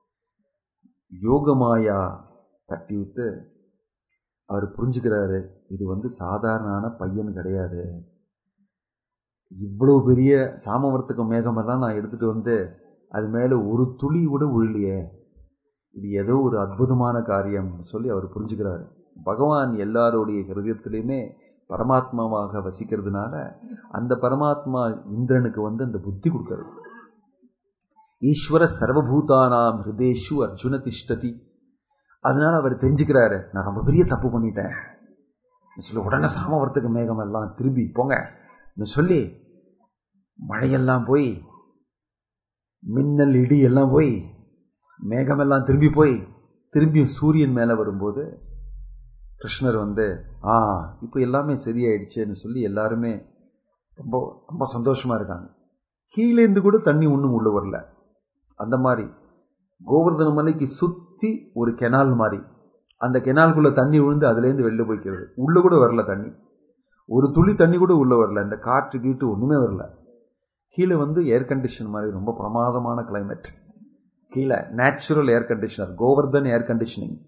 யோகமாயா தட்டி விட்டு அவர் புரிஞ்சுக்கிறாரு இது வந்து சாதாரணமான பையன் கிடையாது இவ்வளவு பெரிய சாமவர்த்தக மேகமெல்லாம் நான் எடுத்துட்டு வந்து அது மேல ஒரு துளி கூட உழலையே இது ஏதோ ஒரு அற்புதமான காரியம் சொல்லி அவர் புரிஞ்சுக்கிறாரு பகவான் எல்லாருடைய ஹிருதயத்திலையுமே பரமாத்மாவாக வசிக்கிறதுனால அந்த பரமாத்மா இந்திரனுக்கு வந்து அந்த புத்தி கொடுக்கிறது ஈஸ்வர சர்வபூதானாம் ஹிருதேஷு அர்ஜுன திஷ்டதி அதனால அவர் தெரிஞ்சுக்கிறாரு நான் ரொம்ப பெரிய தப்பு பண்ணிட்டேன் சொல்லி உடனே சாமவர்த்தக மேகம் எல்லாம் திரும்பி போங்க சொல்லி மழையெல்லாம் போய் மின்னல் இடி எல்லாம் போய் மேகமெல்லாம் திரும்பி போய் திரும்பி சூரியன் மேல வரும்போது கிருஷ்ணர் வந்து ஆ இப்போ எல்லாமே சரியாயிடுச்சேன்னு சொல்லி எல்லாருமே ரொம்ப ரொம்ப சந்தோஷமா இருக்காங்க கீழேந்து கூட தண்ணி ஒன்றும் உள்ள வரல அந்த மாதிரி கோவர்தன மலைக்கு சுத்தி ஒரு கெனால் மாதிரி அந்த கெனால்குள்ள தண்ணி விழுந்து அதுலேருந்து வெளில போய்க்கிறது உள்ள கூட வரல தண்ணி ஒரு துளி தண்ணி கூட உள்ள வரல இந்த காற்று கீட்டு ஒண்ணுமே வரல கீழே வந்து ஏர் கண்டிஷன் மாதிரி ரொம்ப பிரமாதமான கிளைமேட் கீழே natural air conditioner Govardhan air conditioning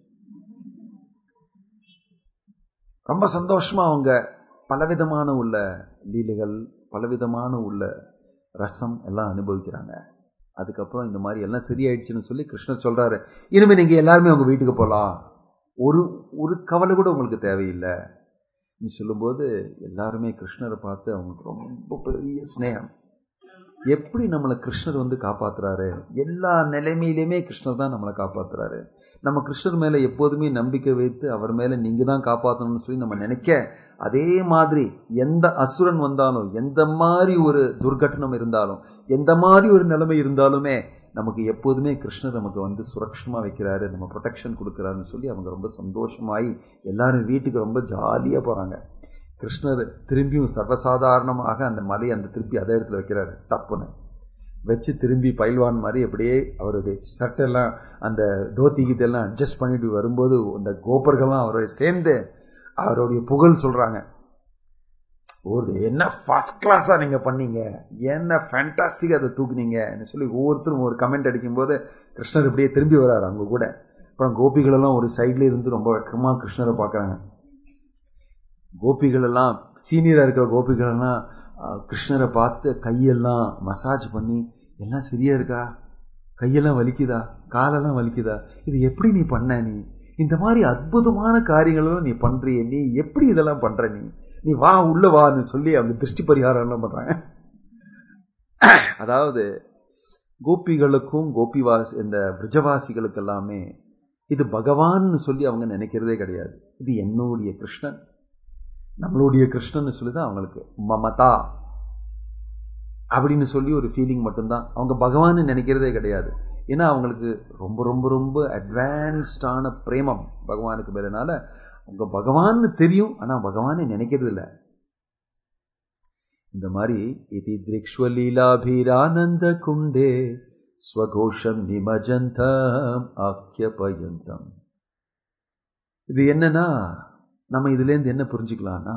ரொம்ப சந்தோஷமா அவங்க பலவிதமான உள்ள லீலைகள் பலவிதமான உள்ள ரசம் எல்லாம் அனுபவிக்கிறாங்க அதுக்கப்புறம் இந்த மாதிரி எல்லாம் சரியாயிடுச்சுன்னு சொல்லி கிருஷ்ணர் சொல்றாரு இனிமே நீங்க எல்லாருமே உங்க வீட்டுக்கு போலாம் ஒரு ஒரு கவலை கூட உங்களுக்கு தேவையில்லை நீ சொல்லும்போது எல்லாருமே கிருஷ்ணரை பார்த்து அவங்களுக்கு ரொம்ப பெரிய ஸ்னேகம் எப்படி நம்மளை கிருஷ்ணர் வந்து காப்பாத்துறாரு எல்லா நிலைமையிலுமே கிருஷ்ணர் தான் நம்மளை காப்பாத்துறாரு நம்ம கிருஷ்ணர் மேல எப்போதுமே நம்பிக்கை வைத்து அவர் மேல நீங்க தான் காப்பாற்றணும்னு சொல்லி நம்ம நினைக்க அதே மாதிரி எந்த அசுரன் வந்தாலும் எந்த மாதிரி ஒரு துர்கட்டணம் இருந்தாலும் எந்த மாதிரி ஒரு நிலைமை இருந்தாலுமே நமக்கு எப்போதுமே கிருஷ்ணர் நமக்கு வந்து சுரக்ஷமா வைக்கிறாரு நம்ம ப்ரொடெக்ஷன் கொடுக்குறாருன்னு சொல்லி அவங்க ரொம்ப சந்தோஷமாயி எல்லாரும் வீட்டுக்கு ரொம்ப ஜாலியா போறாங்க கிருஷ்ணர் திரும்பியும் சர்வசாதாரணமாக அந்த மலையை அந்த திருப்பி அதே இடத்துல வைக்கிறாரு டப்புன்னு வச்சு திரும்பி பயில்வான் மாதிரி அப்படியே அவருடைய சட்டெல்லாம் அந்த தோத்தி கீத்தெல்லாம் அட்ஜஸ்ட் பண்ணிட்டு வரும்போது அந்த கோபர்கள்லாம் அவரை சேர்ந்து அவருடைய புகழ் சொல்றாங்க ஒரு என்ன ஃபர்ஸ்ட் கிளாஸா நீங்க பண்ணீங்க என்ன ஃபேண்டாஸ்டிக்கா அதை தூக்குனீங்கன்னு சொல்லி ஒவ்வொருத்தரும் ஒரு கமெண்ட் அடிக்கும் போது கிருஷ்ணர் இப்படியே திரும்பி வர்றாரு அவங்க கூட அப்புறம் கோபிகள் எல்லாம் ஒரு சைட்ல இருந்து ரொம்ப வெக்கமா கிருஷ்ணரை பாக்குறாங்க கோபிகள் எல்லாம் சீனியரா இருக்கிற கோபிகள் எல்லாம் அஹ், கிருஷ்ணரை பார்த்து கையெல்லாம் மசாஜ் பண்ணி எல்லாம் சரியா இருக்கா கையெல்லாம் வலிக்குதா காலெல்லாம் வலிக்குதா இது எப்படி நீ பண்ண நீ இந்த மாதிரி அற்புதமான காரியங்களும் நீ பண்றிய நீ எப்படி இதெல்லாம் பண்ற நீ நீ வா உள்ள வான்னு சொல்லி அவங்க திருஷ்டி பரிகாரம் எல்லாம் பண்றாங்க அதாவது கோபிகளுக்கும் கோபிவாஸ் இந்த விரஜவாசிகளுக்கு எல்லாமே இது பகவான்னு சொல்லி அவங்க நினைக்கிறதே கிடையாது இது என்னுடைய கிருஷ்ணன் நம்மளுடைய கிருஷ்ணன் சொல்லிதான் அவங்களுக்கு மமதா அப்படின்னு சொல்லி ஒரு ஃபீலிங் மட்டும்தான் அவங்க பகவான் நினைக்கிறதே கிடையாது ஏன்னா அவங்களுக்கு ரொம்ப ரொம்ப ரொம்ப அட்வான்ஸ்டான பிரேமம் பகவானுக்கு மேலனால அவங்க பகவான்னு தெரியும் ஆனா பகவானை நினைக்கிறது இல்ல இந்த மாதிரி இது திருக்ஷ்வலீலாபீரானந்த குண்டே ஸ்வகோஷம் நிமஜந்தம் ஆக்கியபயந்தம் இது என்னன்னா நம்ம இதுல இருந்து என்ன புரிஞ்சுக்கலாம்னா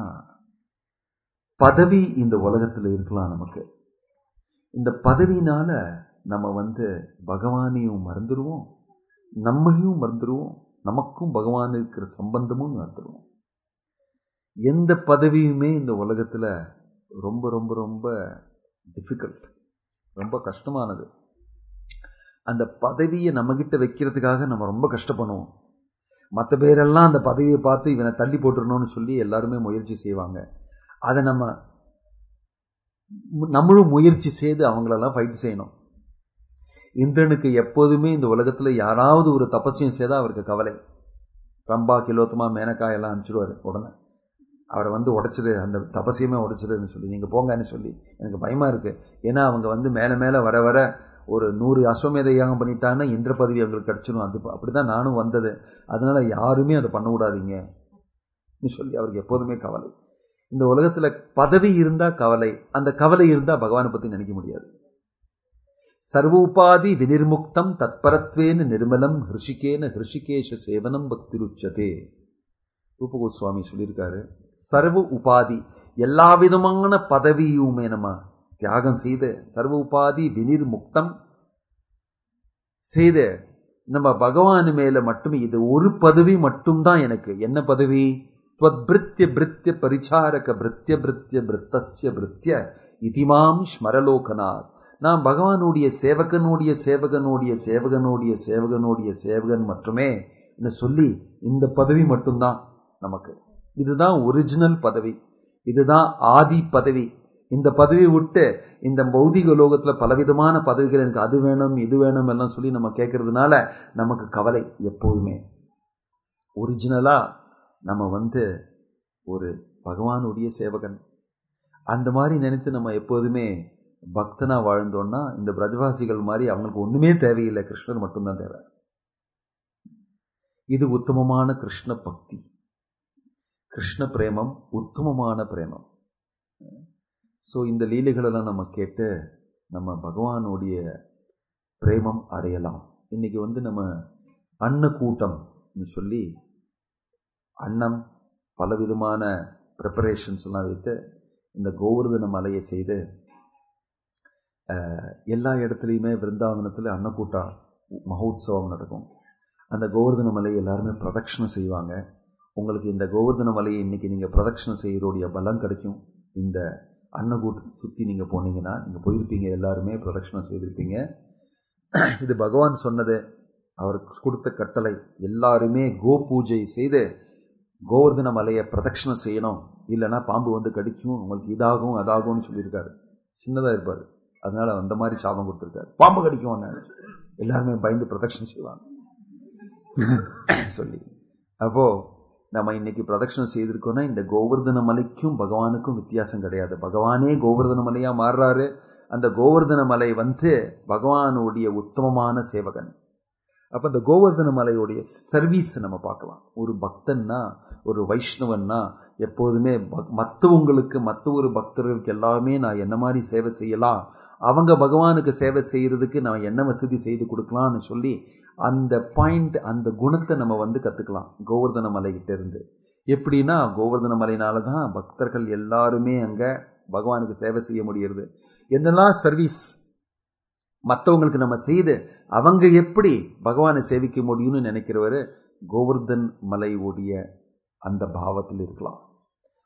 பதவி இந்த உலகத்துல இருக்கலாம் நமக்கு இந்த பதவினால நம்ம வந்து பகவானையும் மறந்துடுவோம் நம்மளையும் மறந்துடுவோம் நமக்கும் பகவான் இருக்கிற சம்பந்தமும் மறந்துடுவோம் எந்த பதவியுமே இந்த உலகத்துல ரொம்ப ரொம்ப ரொம்ப டிஃபிகல்ட் ரொம்ப கஷ்டமானது அந்த பதவியை நம்ம கிட்ட வைக்கிறதுக்காக நம்ம ரொம்ப கஷ்டப்படுவோம் மற்ற பேரெல்லாம் அந்த பதவியை பார்த்து இவனை தள்ளி போட்டுறணும்னு சொல்லி எல்லாருமே முயற்சி செய்வாங்க அதை நம்ம நம்மளும் முயற்சி செய்து அவங்களெல்லாம் ஃபைட் செய்யணும் இந்திரனுக்கு எப்போதுமே இந்த உலகத்துல யாராவது ஒரு தபசியம் செய்தா அவருக்கு கவலை ரம்பா கிலோத்தமா மேனக்கா எல்லாம் அனுப்பிச்சிடுவாரு உடனே அவரை வந்து உடைச்சிடு அந்த தபசியமே உடைச்சிடுன்னு சொல்லி நீங்க போங்கன்னு சொல்லி எனக்கு பயமா இருக்கு ஏன்னா அவங்க வந்து மேல மேல வர வர ஒரு நூறு அஸ்வமேத யாகம் பண்ணிட்டாங்கன்னா இந்திர பதவி அவங்களுக்கு கிடைச்சிடும் அது அப்படிதான் நானும் வந்தது அதனால யாருமே அதை பண்ண விடாதீங்க சொல்லி அவருக்கு எப்போதுமே கவலை இந்த உலகத்துல பதவி இருந்தா கவலை அந்த கவலை இருந்தா பகவானை பத்தி நினைக்க முடியாது சர்வோபாதி வினிர்முக்தம் தத்பரத்வேன நிர்மலம் ஹிருஷிகேன ஹிருஷிகேஷ சேவனம் பக்தி ருச்சதே ரூப கோஸ்வாமி சொல்லியிருக்காரு சர்வ உபாதி எல்லா விதமான பதவியுமே நம்ம தியாகம் செய்து சர்வ உபாதி வினிர்முக்தம் செய்து நம்ம பகவான் மேல மட்டுமே இது ஒரு பதவி மட்டும்தான் எனக்கு என்ன பதவி त्वद्भृत्य भृत्य परिचारक भृत्य भृत्य भृத்தஸ்ய भृत्य இதிமாம் ஸ்மரலோகனாத் நான் பகவானுடைய சேவகனுடைய சேவகனுடைய சேவகனுடைய சேவகனுடைய சேவகன் மட்டுமே சொல்லி இந்த பதவி மட்டும்தான் நமக்கு இதுதான் ஒரிஜினல் பதவி இதுதான் ஆதி பதவி இந்த பதவி விட்டு இந்த பௌதிக லோகத்துல பலவிதமான பதவிகள் எனக்கு அது வேணும் இது வேணும் எல்லாம் சொல்லி நம்ம கேட்கறதுனால நமக்கு கவலை எப்போதுமே ஒரிஜினலா நம்ம வந்து ஒரு பகவானுடைய சேவகன் அந்த மாதிரி நினைத்து நம்ம எப்போதுமே பக்தனா வாழ்ந்தோம்னா இந்த பிரஜவாசிகள் மாதிரி அவங்களுக்கு ஒண்ணுமே தேவையில்லை கிருஷ்ணர் மட்டும்தான் தேவை இது உத்தமமான கிருஷ்ண பக்தி கிருஷ்ண பிரேமம் உத்தமமான பிரேமம் சோ இந்த லீலைகளெல்லாம் நம்ம கேட்டு நம்ம பகவானுடைய பிரேமம் அடையலாம் இன்னைக்கு வந்து நம்ம அன்னக்கூட்டம் சொல்லி அன்னம் பலவிதமான ப்ரிப்பரேஷன்ஸ் எல்லாம் வைத்து இந்த கோவர்தன மலையை செய்து எல்லா இடத்துலையுமே விருந்தாவனத்தில் அன்னக்கூட்டா மகோத்சவம் நடக்கும் அந்த கோவர்தன மலையை எல்லாருமே பிரதட்சணம் செய்வாங்க உங்களுக்கு இந்த கோவர்தன மலையை இன்னைக்கு நீங்க பிரதட்சணம் செய்யறோடைய பலம் கிடைக்கும் இந்த அன்னக்கூட்டத்தை சுத்தி நீங்க போனீங்கன்னா நீங்க போயிருப்பீங்க எல்லாருமே பிரதட்சணம் செய்திருப்பீங்க இது பகவான் சொன்னது அவர் கொடுத்த கட்டளை எல்லாருமே கோ பூஜை செய்து கோவர்தன மலையை பிரதட்சணம் செய்யணும் இல்லைன்னா பாம்பு வந்து கடிக்கும் உங்களுக்கு இதாகும் அதாகும்னு சொல்லியிருக்காரு சின்னதா இருப்பாரு அதனால அந்த மாதிரி சாபம் கொடுத்திருக்காரு பாம்பு கடிக்கும் எல்லாருமே பயந்து பிரதட்சணம் செய்வாங்க சொல்லி அப்போ நம்ம இன்னைக்கு பிரதட்சணம் செய்திருக்கோம்னா இந்த கோவர்தன மலைக்கும் பகவானுக்கும் வித்தியாசம் கிடையாது பகவானே கோவர்தன மலையா மாறுறாரு அந்த கோவர்தன மலை வந்து பகவானுடைய உத்தமமான சேவகன் அப்ப இந்த கோவர்தன மலையுடைய சர்வீஸ் நம்ம பார்க்கலாம் ஒரு பக்தன்னா ஒரு வைஷ்ணவன்னா எப்போதுமே மற்றவங்களுக்கு மற்ற ஒரு பக்தர்களுக்கு எல்லாமே நான் என்ன மாதிரி சேவை செய்யலாம் அவங்க பகவானுக்கு சேவை செய்யறதுக்கு நான் என்ன வசதி செய்து கொடுக்கலாம்னு சொல்லி அந்த பாயிண்ட் அந்த குணத்தை நம்ம வந்து கத்துக்கலாம் கோவர்தன மலைகிட்ட இருந்து எப்படின்னா கோவர்தன மலையினாலதான் பக்தர்கள் எல்லாருமே அங்க பகவானுக்கு சேவை செய்ய முடியுது என்னெல்லாம் சர்வீஸ் மற்றவங்களுக்கு நம்ம செய்து அவங்க எப்படி பகவானை சேவிக்க முடியும்னு நினைக்கிறவரு கோவர்தன் மலையுடைய அந்த பாவத்தில் இருக்கலாம்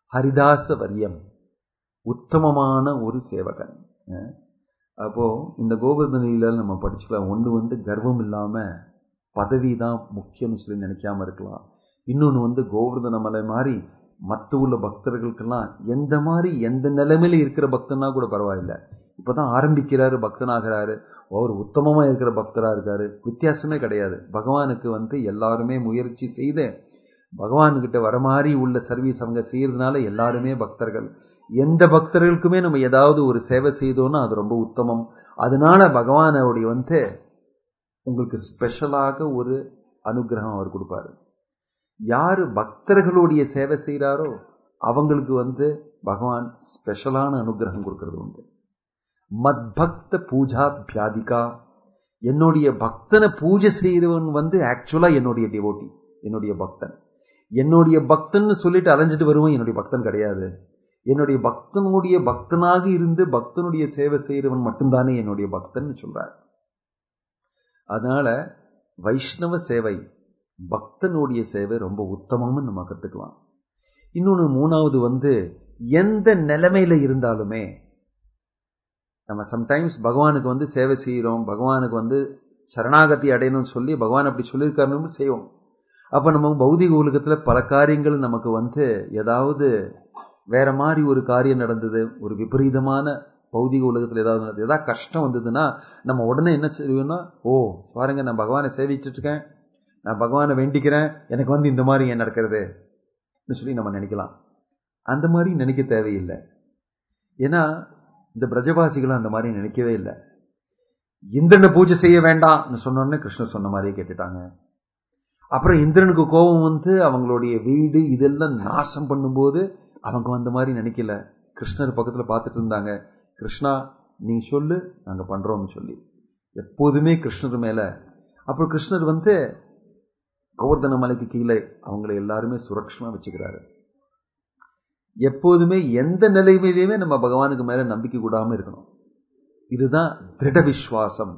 ஹரிதாச வரியம் உத்தமமான ஒரு சேவகன் அஹ் அப்போ இந்த கோவர்தனில நம்ம படிச்சுக்கலாம் ஒன்று வந்து கர்வம் இல்லாம பதவி தான் முக்கியம்னு சொல்லி நினைக்காம இருக்கலாம் இன்னொன்று வந்து கோவர்தன மலை மாதிரி மற்ற உள்ள பக்தர்களுக்கெல்லாம் எந்த மாதிரி எந்த நிலைமையில இருக்கிற பக்தனா கூட பரவாயில்ல இப்பதான் ஆரம்பிக்கிறாரு பக்தனாகிறாரு அவர் உத்தமமா இருக்கிற பக்தரா இருக்காரு வித்தியாசமே கிடையாது பகவானுக்கு வந்து எல்லாருமே முயற்சி செய்து பகவான்கிட்ட வர மாதிரி உள்ள சர்வீஸ் அவங்க செய்யறதுனால எல்லாருமே பக்தர்கள் எந்த பக்தர்களுக்குமே நம்ம ஏதாவது ஒரு சேவை செய்தோம்னா அது ரொம்ப உத்தமம் அதனால பகவானுடைய வந்து உங்களுக்கு ஸ்பெஷலாக ஒரு அனுகிரகம் அவர் கொடுப்பாரு யாரு பக்தர்களுடைய சேவை செய்கிறாரோ அவங்களுக்கு வந்து பகவான் ஸ்பெஷலான அனுகிரகம் கொடுக்கறது உண்டு மத்பக்த பூஜா பியாதிகா என்னுடைய பக்தனை பூஜை செய்கிறவன் வந்து ஆக்சுவலா என்னுடைய டிவோட்டி என்னுடைய பக்தன் என்னுடைய பக்தன் சொல்லிட்டு அலைஞ்சிட்டு வருவன் என்னுடைய பக்தன் கிடையாது என்னுடைய பக்தனுடைய பக்தனாக இருந்து பக்தனுடைய சேவை செய்கிறவன் மட்டும்தானே என்னுடைய பக்தன் சொல்றார் அதனால வைஷ்ணவ சேவை பக்தனுடைய சேவை ரொம்ப உத்தமம்னு நம்ம கத்துக்கலாம் இன்னொன்று மூணாவது வந்து எந்த நிலைமையில இருந்தாலுமே நம்ம சம்டைம்ஸ் பகவானுக்கு வந்து சேவை செய்கிறோம் பகவானுக்கு வந்து சரணாகதி அடையணும்னு சொல்லி பகவான் அப்படி சொல்லியிருக்காருன்னு செய்வோம் அப்ப நம்ம பௌதிக உலகத்துல பல காரியங்கள் நமக்கு வந்து ஏதாவது வேற மாதிரி ஒரு காரியம் நடந்தது ஒரு விபரீதமான பௌதிக உலகத்துல ஏதாவது நடந்தது ஏதாவது கஷ்டம் வந்ததுன்னா நம்ம உடனே என்ன செய்வோம்னா ஓ பாருங்க நான் பகவானை சேவிச்சுட்டு இருக்கேன் நான் பகவானை வேண்டிக்கிறேன் எனக்கு வந்து இந்த மாதிரி ஏன் நடக்கிறது சொல்லி நம்ம நினைக்கலாம் அந்த மாதிரி நினைக்க தேவையில்லை ஏன்னா இந்த பிரஜபாசிகள் அந்த மாதிரி நினைக்கவே இல்லை இந்திரனை பூஜை செய்ய வேண்டாம்னு சொன்னோடனே கிருஷ்ணர் சொன்ன மாதிரியே கேட்டுட்டாங்க அப்புறம் இந்திரனுக்கு கோபம் வந்து அவங்களுடைய வீடு இதெல்லாம் நாசம் பண்ணும்போது அவங்க வந்த மாதிரி நினைக்கல கிருஷ்ணர் பக்கத்துல பார்த்துட்டு இருந்தாங்க கிருஷ்ணா நீ சொல்லு நாங்க பண்றோம்னு சொல்லி எப்போதுமே கிருஷ்ணர் மேல அப்புறம் கிருஷ்ணர் வந்து கோவர்தன மலைக்கு கீழே அவங்களை எல்லாருமே சுரக்ஷமா வச்சுக்கிறாரு எப்போதுமே எந்த நிலைமையிலுமே நம்ம பகவானுக்கு மேல நம்பிக்கை கூடாம இருக்கணும் இதுதான் திருட விஸ்வாசம்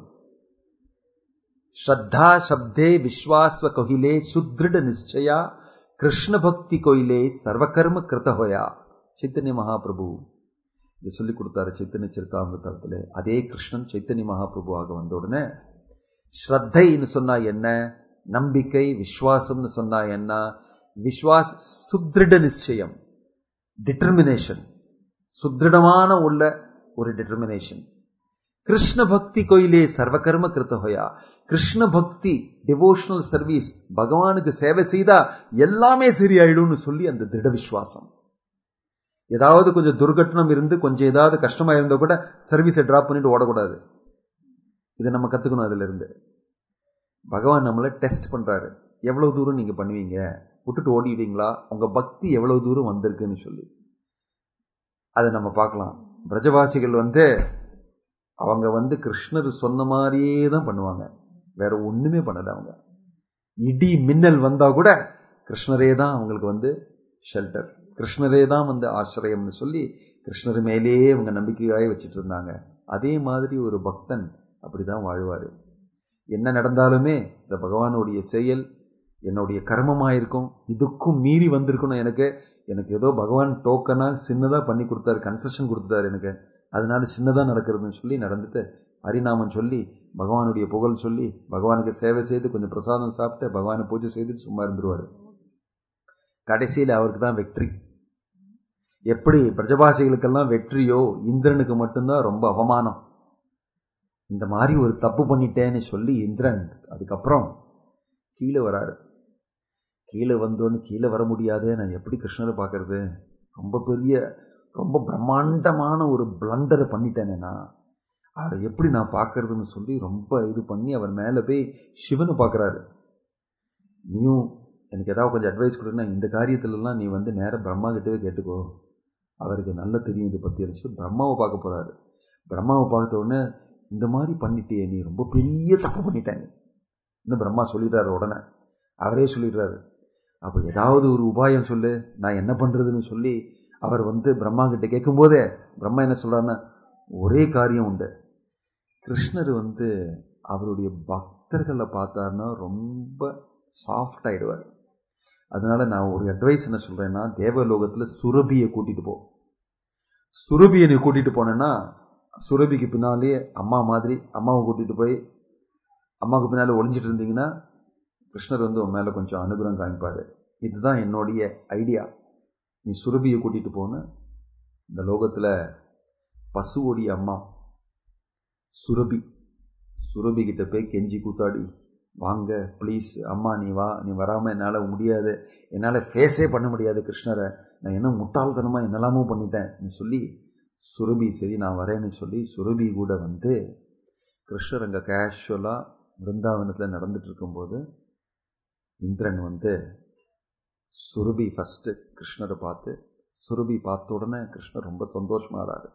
ஸ்ரத்தா சப்தே விஸ்வாஸ்வ கொகிலே சுத்ருட நிச்சயா கிருஷ்ண பக்தி கோயிலே சர்வகர்ம கிருத ஹோயா சைத்தன்ய மகாபிரபு இது சொல்லி கொடுத்தாரு சைத்தன்ய சரித்தாமிரதத்துல அதே கிருஷ்ணன் சைத்தன்ய மகாபிரபுவாக வந்த உடனே ஸ்ரத்தைன்னு சொன்னா என்ன நம்பிக்கை விஸ்வாசம்னு சொன்னா என்ன விஸ்வாஸ் சுத்ருட நிச்சயம் டிட்டர்மினேஷன் சுத்ருடமான உள்ள ஒரு டிட்டர்மினேஷன் கிருஷ்ண பக்தி கோயிலே சர்வகர்ம கிருத்தஹோயா கிருஷ்ண பக்தி டிவோஷனல் சர்வீஸ் பகவானுக்கு சேவை செய்தா எல்லாமே சரியாயிடும்னு சொல்லி அந்த திருட விசுவாசம் ஏதாவது கொஞ்சம் துர்கட்டணம் இருந்து கொஞ்சம் ஏதாவது கஷ்டமா இருந்தா கூட சர்வீஸை டிராப் பண்ணிட்டு ஓடக்கூடாது இதை நம்ம கத்துக்கணும் அதுல இருந்து பகவான் நம்மளை டெஸ்ட் பண்றாரு எவ்வளவு தூரம் நீங்க பண்ணுவீங்க விட்டுட்டு ஓடிடுவீங்களா உங்க பக்தி எவ்வளவு தூரம் வந்திருக்குன்னு சொல்லி அதை நம்ம பார்க்கலாம் பிரஜவாசிகள் வந்து அவங்க வந்து கிருஷ்ணர் சொன்ன மாதிரியே தான் பண்ணுவாங்க வேற ஒண்ணுமே பண்ணல அவங்க இடி மின்னல் வந்தா கூட கிருஷ்ணரே தான் அவங்களுக்கு வந்து ஷெல்டர் கிருஷ்ணரே தான் வந்து ஆசிரியம்னு சொல்லி கிருஷ்ணர் மேலேயே அவங்க நம்பிக்கையாய் வச்சுட்டு இருந்தாங்க அதே மாதிரி ஒரு பக்தன் அப்படிதான் வாழ்வாரு என்ன நடந்தாலுமே இந்த பகவானுடைய செயல் என்னுடைய கர்மமா இருக்கும் இதுக்கும் மீறி வந்திருக்கணும் எனக்கு எனக்கு ஏதோ பகவான் டோக்கனா சின்னதா பண்ணி கொடுத்தாரு கன்செஷன் கொடுத்துட்டாரு எனக்கு அதனால சின்னதா நடக்கிறதுன்னு சொல்லி நடந்துட்டு ஹரிநாமன் சொல்லி பகவானுடைய புகழ் சொல்லி பகவானுக்கு சேவை செய்து கொஞ்சம் பிரசாதம் சாப்பிட்டு பகவானை பூஜை செய்து சும்மா இருந்துருவாரு கடைசியில் அவருக்கு தான் வெற்றி எப்படி பிரஜபாசிகளுக்கெல்லாம் வெற்றியோ இந்திரனுக்கு மட்டும்தான் ரொம்ப அவமானம் இந்த மாதிரி ஒரு தப்பு பண்ணிட்டேன்னு சொல்லி இந்திரன் அதுக்கப்புறம் கீழே வராரு கீழே வந்தோன்னு கீழே வர முடியாது நான் எப்படி கிருஷ்ணரை பார்க்கறது ரொம்ப பெரிய ரொம்ப பிரம்மாண்டமான ஒரு பிளண்டரை பண்ணிட்டேனே நான் அவரை எப்படி நான் பார்க்கறதுன்னு சொல்லி ரொம்ப இது பண்ணி அவர் மேலே போய் சிவனை பார்க்குறாரு நீயும் எனக்கு ஏதாவது கொஞ்சம் அட்வைஸ் கொடுனா இந்த காரியத்துலலாம் நீ வந்து நேராக பிரம்மா கிட்டவே கேட்டுக்கோ அவருக்கு நல்லா தெரியும் இதை பற்றி சொல்லி பிரம்மாவை பார்க்க போறாரு பிரம்மாவை பார்த்த உடனே இந்த மாதிரி பண்ணிட்டியே நீ ரொம்ப பெரிய தப்பு பண்ணிட்டேன் இன்னும் பிரம்மா சொல்லிடுறாரு உடனே அவரே சொல்லிடுறாரு அப்போ ஏதாவது ஒரு உபாயம் சொல்லு நான் என்ன பண்றதுன்னு சொல்லி அவர் வந்து பிரம்மா கிட்ட கேட்கும் போதே பிரம்மா என்ன சொல்றாருன்னா ஒரே காரியம் உண்டு கிருஷ்ணர் வந்து அவருடைய பக்தர்களை பார்த்தாருன்னா ரொம்ப சாஃப்ட் ஆயிடுவார் அதனால நான் ஒரு அட்வைஸ் என்ன சொல்றேன்னா தேவலோகத்துல சுரபியை கூட்டிட்டு போ சுரபியை நீ கூட்டிட்டு போனேன்னா சுரபிக்கு பின்னாலே அம்மா மாதிரி அம்மாவை கூட்டிட்டு போய் அம்மாவுக்கு பின்னால ஒளிஞ்சிட்டு இருந்தீங்கன்னா கிருஷ்ணர் வந்து உன் மேல கொஞ்சம் அனுகிரகம் காமிப்பாரு இதுதான் என்னுடைய ஐடியா நீ சுரபியை கூட்டிட்டு போன இந்த லோகத்துல பசுவோடைய அம்மா சுரபி சுரபி கிட்ட போய் கெஞ்சி கூத்தாடி வாங்க ப்ளீஸ் அம்மா நீ வா நீ வராம என்னால முடியாது என்னால ஃபேஸே பண்ண முடியாது கிருஷ்ணரை நான் என்ன முட்டாள்தனமா என்னெல்லாமோ பண்ணிட்டேன் நீ சொல்லி சுரபி சரி நான் வரேன்னு சொல்லி சுரபி கூட வந்து கிருஷ்ணர் அங்க கேஷுவலா பிருந்தாவனத்துல நடந்துட்டு இருக்கும்போது இந்திரன் வந்து சுரபி ஃபர்ஸ்ட் கிருஷ்ணரை பார்த்து சுரபி பார்த்த உடனே கிருஷ்ணர் ரொம்ப சந்தோஷமாறாரு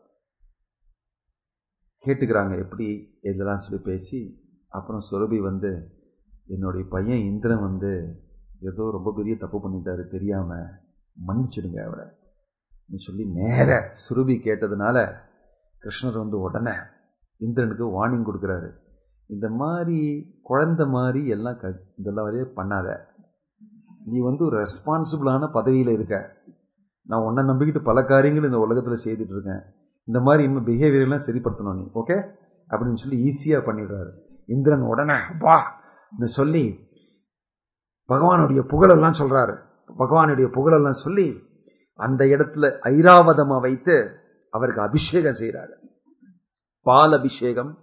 கேட்டுக்கிறாங்க எப்படி இதெல்லாம் சொல்லி பேசி அப்புறம் சுரபி வந்து என்னுடைய பையன் இந்திரன் வந்து ஏதோ ரொம்ப பெரிய தப்பு பண்ணிட்டாரு தெரியாம மன்னிச்சிடுங்க அவரை சொல்லி நேர சுரபி கேட்டதுனால கிருஷ்ணர் வந்து உடனே இந்திரனுக்கு வார்னிங் கொடுக்குறாரு இந்த மாதிரி குழந்தை மாதிரி எல்லாம் க இதெல்லாம் வரையே பண்ணாத நீ வந்து ஒரு ரெஸ்பான்சிபிளான பதவியில் இருக்க நான் உன்னை நம்பிக்கிட்டு பல காரியங்கள் இந்த உலகத்தில் செய்துட்டு இருக்கேன் இந்த மாதிரி இன்னும் பிஹேவியர் எல்லாம் சரிப்படுத்தணும் நீ ஓகே அப்படின்னு சொல்லி ஈஸியா பண்ணிடுறாரு இந்திரன் உடனே வா சொல்லி பகவானுடைய புகழெல்லாம் சொல்றாரு பகவானுடைய புகழெல்லாம் சொல்லி அந்த இடத்துல ஐராவதமா வைத்து அவருக்கு அபிஷேகம் செய்யறாரு பால் அபிஷேகம்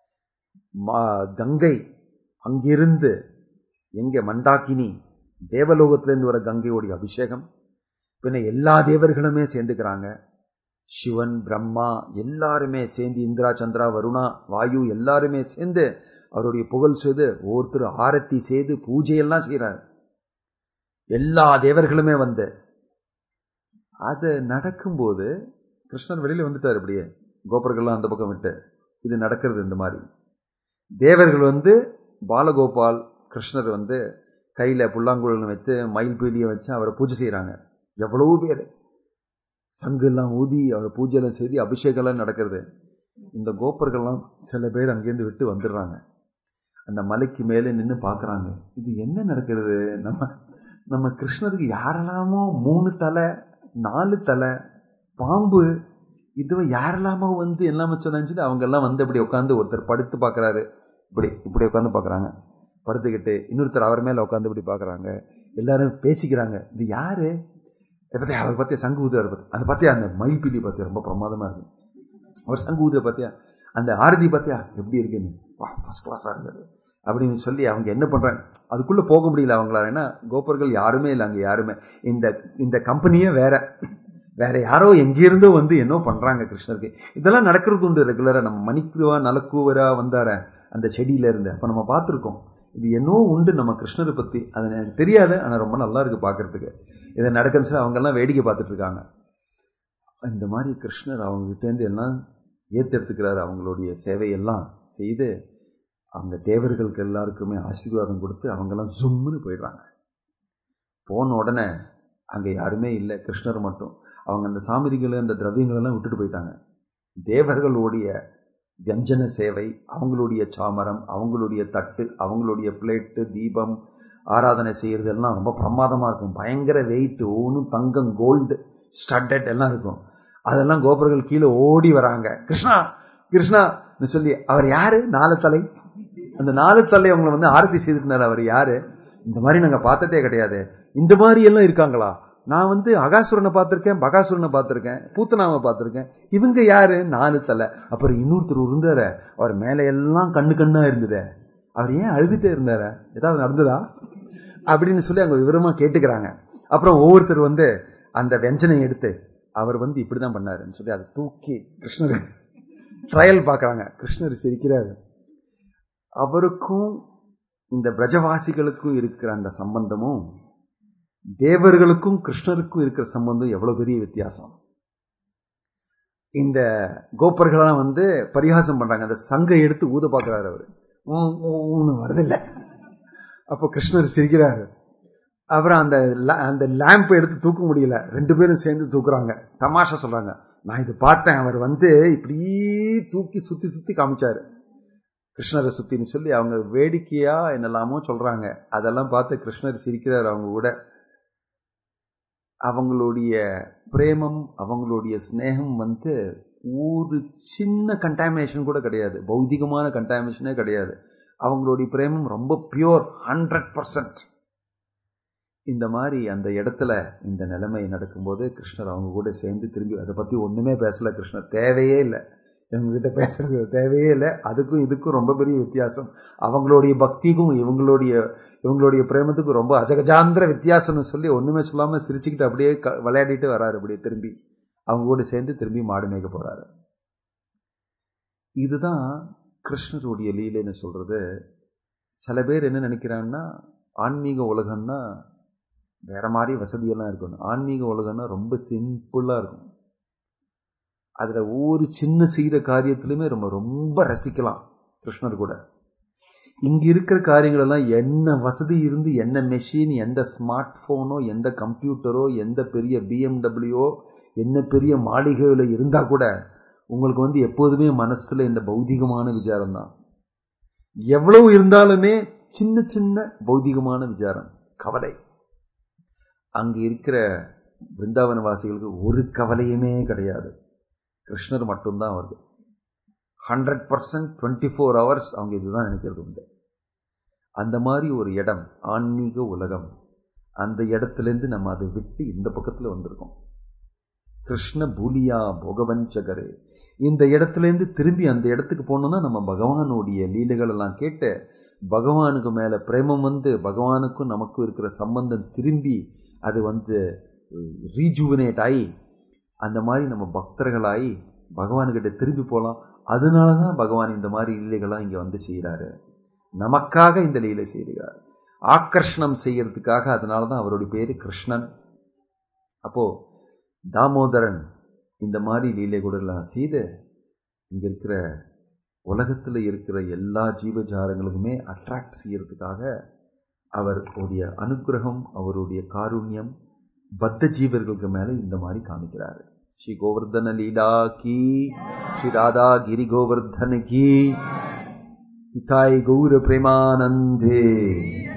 கங்கை அங்கிருந்து எங்க மண்டாக்கினி தேவலோகத்திலிருந்து வர கங்கையோடைய அபிஷேகம் பின்ன எல்லா தேவர்களுமே சேர்ந்துக்கிறாங்க சிவன் பிரம்மா எல்லாருமே சேர்ந்து இந்திரா சந்திரா வருணா வாயு எல்லாருமே சேர்ந்து அவருடைய புகழ் செய்து ஒவ்வொருத்தர் ஆரத்தி செய்து பூஜையெல்லாம் செய்யறாரு எல்லா தேவர்களுமே வந்து அது நடக்கும்போது கிருஷ்ணர் வெளியில வந்துட்டார் இப்படியே கோபர்கள்லாம் அந்த பக்கம் விட்டு இது நடக்கிறது இந்த மாதிரி தேவர்கள் வந்து பாலகோபால் கிருஷ்ணர் வந்து கையில புல்லாங்குழல் வச்சு மயில் பீடியை வச்சு அவரை பூஜை செய்யறாங்க எவ்வளவு பேர் சங்கு எல்லாம் ஊதி அவர் பூஜையெல்லாம் செய்து அபிஷேகம்லாம் நடக்கிறது இந்த கோப்பர்கள்லாம் சில பேர் அங்கேருந்து விட்டு வந்துடுறாங்க அந்த மலைக்கு மேலே நின்று பார்க்குறாங்க இது என்ன நடக்கிறது நம்ம நம்ம கிருஷ்ணருக்கு யாரெல்லாமோ மூணு தலை நாலு தலை பாம்பு இதுவ யாரெல்லாமோ வந்து எல்லாமே சொன்னான்னு அவங்க எல்லாம் வந்து அப்படி உட்காந்து ஒருத்தர் படுத்து பார்க்கறாரு இப்படி இப்படி உட்காந்து பார்க்கறாங்க படுத்துக்கிட்டு இன்னொருத்தர் அவர் மேல உட்காந்து இப்படி பார்க்கறாங்க எல்லாரும் பேசிக்கிறாங்க இது யாரு பத்தியா அவர் பத்தியா சங்கு ஊதுறாரு பத்தி அந்த பத்தியா அந்த மயில்பிலி பத்தியா ரொம்ப பிரமாதமா இருக்கு அவர் சங்கு ஊதுற பத்தியா அந்த ஆரதி பத்தியா எப்படி இருக்குன்னு வா ஃபர்ஸ்ட் கிளாஸா இருந்தது அப்படின்னு சொல்லி அவங்க என்ன பண்றாங்க அதுக்குள்ள போக முடியல அவங்களால ஏன்னா கோபர்கள் யாருமே இல்லை அங்க யாருமே இந்த இந்த கம்பெனியே வேற வேற யாரோ எங்கிருந்தோ வந்து என்ன பண்றாங்க கிருஷ்ணருக்கு இதெல்லாம் நடக்கிறது உண்டு ரெகுலரா நம்ம மணிக்குவா நலக்கூவரா வந்தார அந்த செடியில இருந்து அப்ப நம்ம பார்த்திருக்கோம் இது என்னவோ உண்டு நம்ம கிருஷ்ணரை பத்தி அது எனக்கு தெரியாது ஆனா ரொம்ப நல்லா இருக்கு பாக்குறதுக்கு இதை நடக்குன்னு அவங்க எல்லாம் வேடிக்கை பார்த்துட்டு இருக்காங்க இந்த மாதிரி கிருஷ்ணர் அவங்க கிட்ட இருந்து எல்லாம் ஏத்தெடுத்துக்கிறாரு அவங்களுடைய சேவையெல்லாம் செய்து அவங்க தேவர்களுக்கு எல்லாருக்குமே ஆசீர்வாதம் கொடுத்து அவங்கெல்லாம் ஜும்முன்னு போயிடுறாங்க போன உடனே அங்க யாருமே இல்லை கிருஷ்ணர் மட்டும் அவங்க அந்த சாமிரிகள் அந்த திரவியங்கள் எல்லாம் விட்டுட்டு போயிட்டாங்க தேவர்களுடைய வியஞ்சன சேவை அவங்களுடைய சாமரம் அவங்களுடைய தட்டு அவங்களுடைய பிளேட்டு தீபம் ஆராதனை செய்யறது எல்லாம் ரொம்ப பிரமாதமா இருக்கும் பயங்கர வெயிட் ஒவ்வொன்றும் தங்கம் கோல்டு ஸ்டட்டட் எல்லாம் இருக்கும் அதெல்லாம் கோபுரங்கள் கீழே ஓடி வராங்க கிருஷ்ணா கிருஷ்ணா சொல்லி அவர் யாரு நாலு தலை அந்த நாலு தலை அவங்களை வந்து ஆரத்தி செய்திருந்தார் அவர் யாரு இந்த மாதிரி நாங்க பார்த்ததே கிடையாது இந்த மாதிரி எல்லாம் இருக்காங்களா நான் வந்து அகாசுரனை பார்த்திருக்கேன் பகாசுரனை பார்த்திருக்கேன் பூத்தனாவை பார்த்திருக்கேன் இவங்க யாரு நாலு தலை அப்புறம் இன்னொருத்தர் இருந்தார அவர் மேல எல்லாம் கண்ணு கண்ணா இருந்தது அவர் ஏன் அழுதுட்டே இருந்தார ஏதாவது நடந்ததா அப்படின்னு சொல்லி அவங்க விவரமா கேட்டுக்கிறாங்க அப்புறம் ஒவ்வொருத்தர் வந்து அந்த வெஞ்சனை எடுத்து அவர் வந்து இப்படிதான் பண்ணாருன்னு சொல்லி அதை தூக்கி கிருஷ்ணர் ட்ரையல் பார்க்கறாங்க கிருஷ்ணர் சிரிக்கிறாரு அவருக்கும் இந்த பிரஜவாசிகளுக்கும் இருக்கிற அந்த சம்பந்தமும் தேவர்களுக்கும் கிருஷ்ணருக்கும் இருக்கிற சம்பந்தம் எவ்வளவு பெரிய வித்தியாசம் இந்த கோப்பர்களெல்லாம் வந்து பரிகாசம் பண்றாங்க அந்த சங்கை எடுத்து ஊத பாக்குறாரு அவரு வருதில்லை அப்போ கிருஷ்ணர் சிரிக்கிறாரு அப்புறம் அந்த அந்த லேம்ப் எடுத்து தூக்க முடியல ரெண்டு பேரும் சேர்ந்து தூக்குறாங்க தமாஷா சொல்றாங்க நான் இது பார்த்தேன் அவர் வந்து இப்படி தூக்கி சுத்தி சுத்தி காமிச்சாரு கிருஷ்ணரை சுத்தின்னு சொல்லி அவங்க வேடிக்கையா என்னெல்லாமோ சொல்றாங்க அதெல்லாம் பார்த்து கிருஷ்ணர் சிரிக்கிறார் அவங்க கூட அவங்களுடைய பிரேமம் அவங்களுடைய ஸ்நேகம் வந்து ஒரு சின்ன கண்டாமினேஷன் கூட கிடையாது பௌதிகமான கண்டாமினேஷனே கிடையாது அவங்களுடைய பிரேமம் ரொம்ப பியோர் ஹண்ட்ரட் பர்சன்ட் இந்த மாதிரி அந்த இடத்துல இந்த நிலைமை நடக்கும்போது கிருஷ்ணர் அவங்க கூட சேர்ந்து திரும்பி அதை பத்தி ஒண்ணுமே பேசல கிருஷ்ணர் தேவையே இல்லை இவங்ககிட்ட பேசுறது தேவையே இல்லை அதுக்கும் இதுக்கும் ரொம்ப பெரிய வித்தியாசம் அவங்களுடைய பக்திக்கும் இவங்களுடைய இவங்களுடைய பிரேமத்துக்கும் ரொம்ப அஜகஜாந்திர வித்தியாசம்னு சொல்லி ஒண்ணுமே சொல்லாம சிரிச்சுக்கிட்டு அப்படியே விளையாடிட்டு வராரு அப்படியே திரும்பி அவங்க கூட சேர்ந்து திரும்பி மாடு மேய்க்க போறாரு இதுதான் கிருஷ்ணருடைய லீலைன்னு சொல்றது சில பேர் என்ன நினைக்கிறாங்கன்னா ஆன்மீக உலகம்னா வேற மாதிரி வசதியெல்லாம் இருக்கணும் ஆன்மீக உலகம்னா ரொம்ப சிம்பிளா இருக்கும் அதுல ஒவ்வொரு சின்ன செய்கிற காரியத்திலுமே ரொம்ப ரொம்ப ரசிக்கலாம் கிருஷ்ணர் கூட இங்க இருக்கிற காரியங்கள் எல்லாம் என்ன வசதி இருந்து என்ன மெஷின் எந்த ஸ்மார்ட் போனோ எந்த கம்ப்யூட்டரோ எந்த பெரிய பிஎம்டபிள்யூ என்ன பெரிய மாளிகையில இருந்தா கூட உங்களுக்கு வந்து எப்போதுமே மனசுல இந்த பௌதிகமான விசாரம் தான் எவ்வளவு இருந்தாலுமே சின்ன சின்ன பௌதிகமான விசாரம் கவலை அங்க இருக்கிற பிருந்தாவன வாசிகளுக்கு ஒரு கவலையுமே கிடையாது கிருஷ்ணர் மட்டும்தான் அவருக்கு hundred percent twenty four hours அவங்க இதுதான் நினைக்கிறது உண்டு அந்த மாதிரி ஒரு இடம் ஆன்மீக உலகம் அந்த இடத்துலேருந்து நம்ம அதை விட்டு இந்த பக்கத்தில் வந்திருக்கோம் கிருஷ்ண பூலியா போகவஞ்சகரு இந்த இடத்துலேருந்து திரும்பி அந்த இடத்துக்கு போனோம்னா நம்ம பகவானுடைய லீலைகள் எல்லாம் கேட்டு பகவானுக்கு மேல பிரேமம் வந்து பகவானுக்கும் நமக்கும் இருக்கிற சம்பந்தம் திரும்பி அது வந்து ரீஜுவனேட் ஆகி அந்த மாதிரி நம்ம பக்தர்களாகி பகவானுக்கிட்ட திரும்பி போகலாம் அதனாலதான் பகவான் இந்த மாதிரி லீலைகள்லாம் இங்க வந்து செய்யறாரு நமக்காக இந்த லீலை செய்கிறார் ஆக்கர்ஷணம் செய்யறதுக்காக அதனாலதான் அவருடைய பேரு கிருஷ்ணன் அப்போ தாமோதரன் இந்த மாதிரி லீலை கூட எல்லாம் செய்து இங்க இருக்கிற உலகத்துல இருக்கிற எல்லா ஜீவஜாரங்களுக்குமே அட்ராக்ட் செய்யறதுக்காக அவருடைய அனுகிரகம் அவருடைய காருண்யம் பத்த ஜீவர்களுக்கு மேல இந்த மாதிரி காமிக்கிறாரு ஸ்ரீ கோவர்தன லீலா கி ஸ்ரீ ராதா கிரி கோவர்தன கி தாய் கௌர பிரேமானந்தே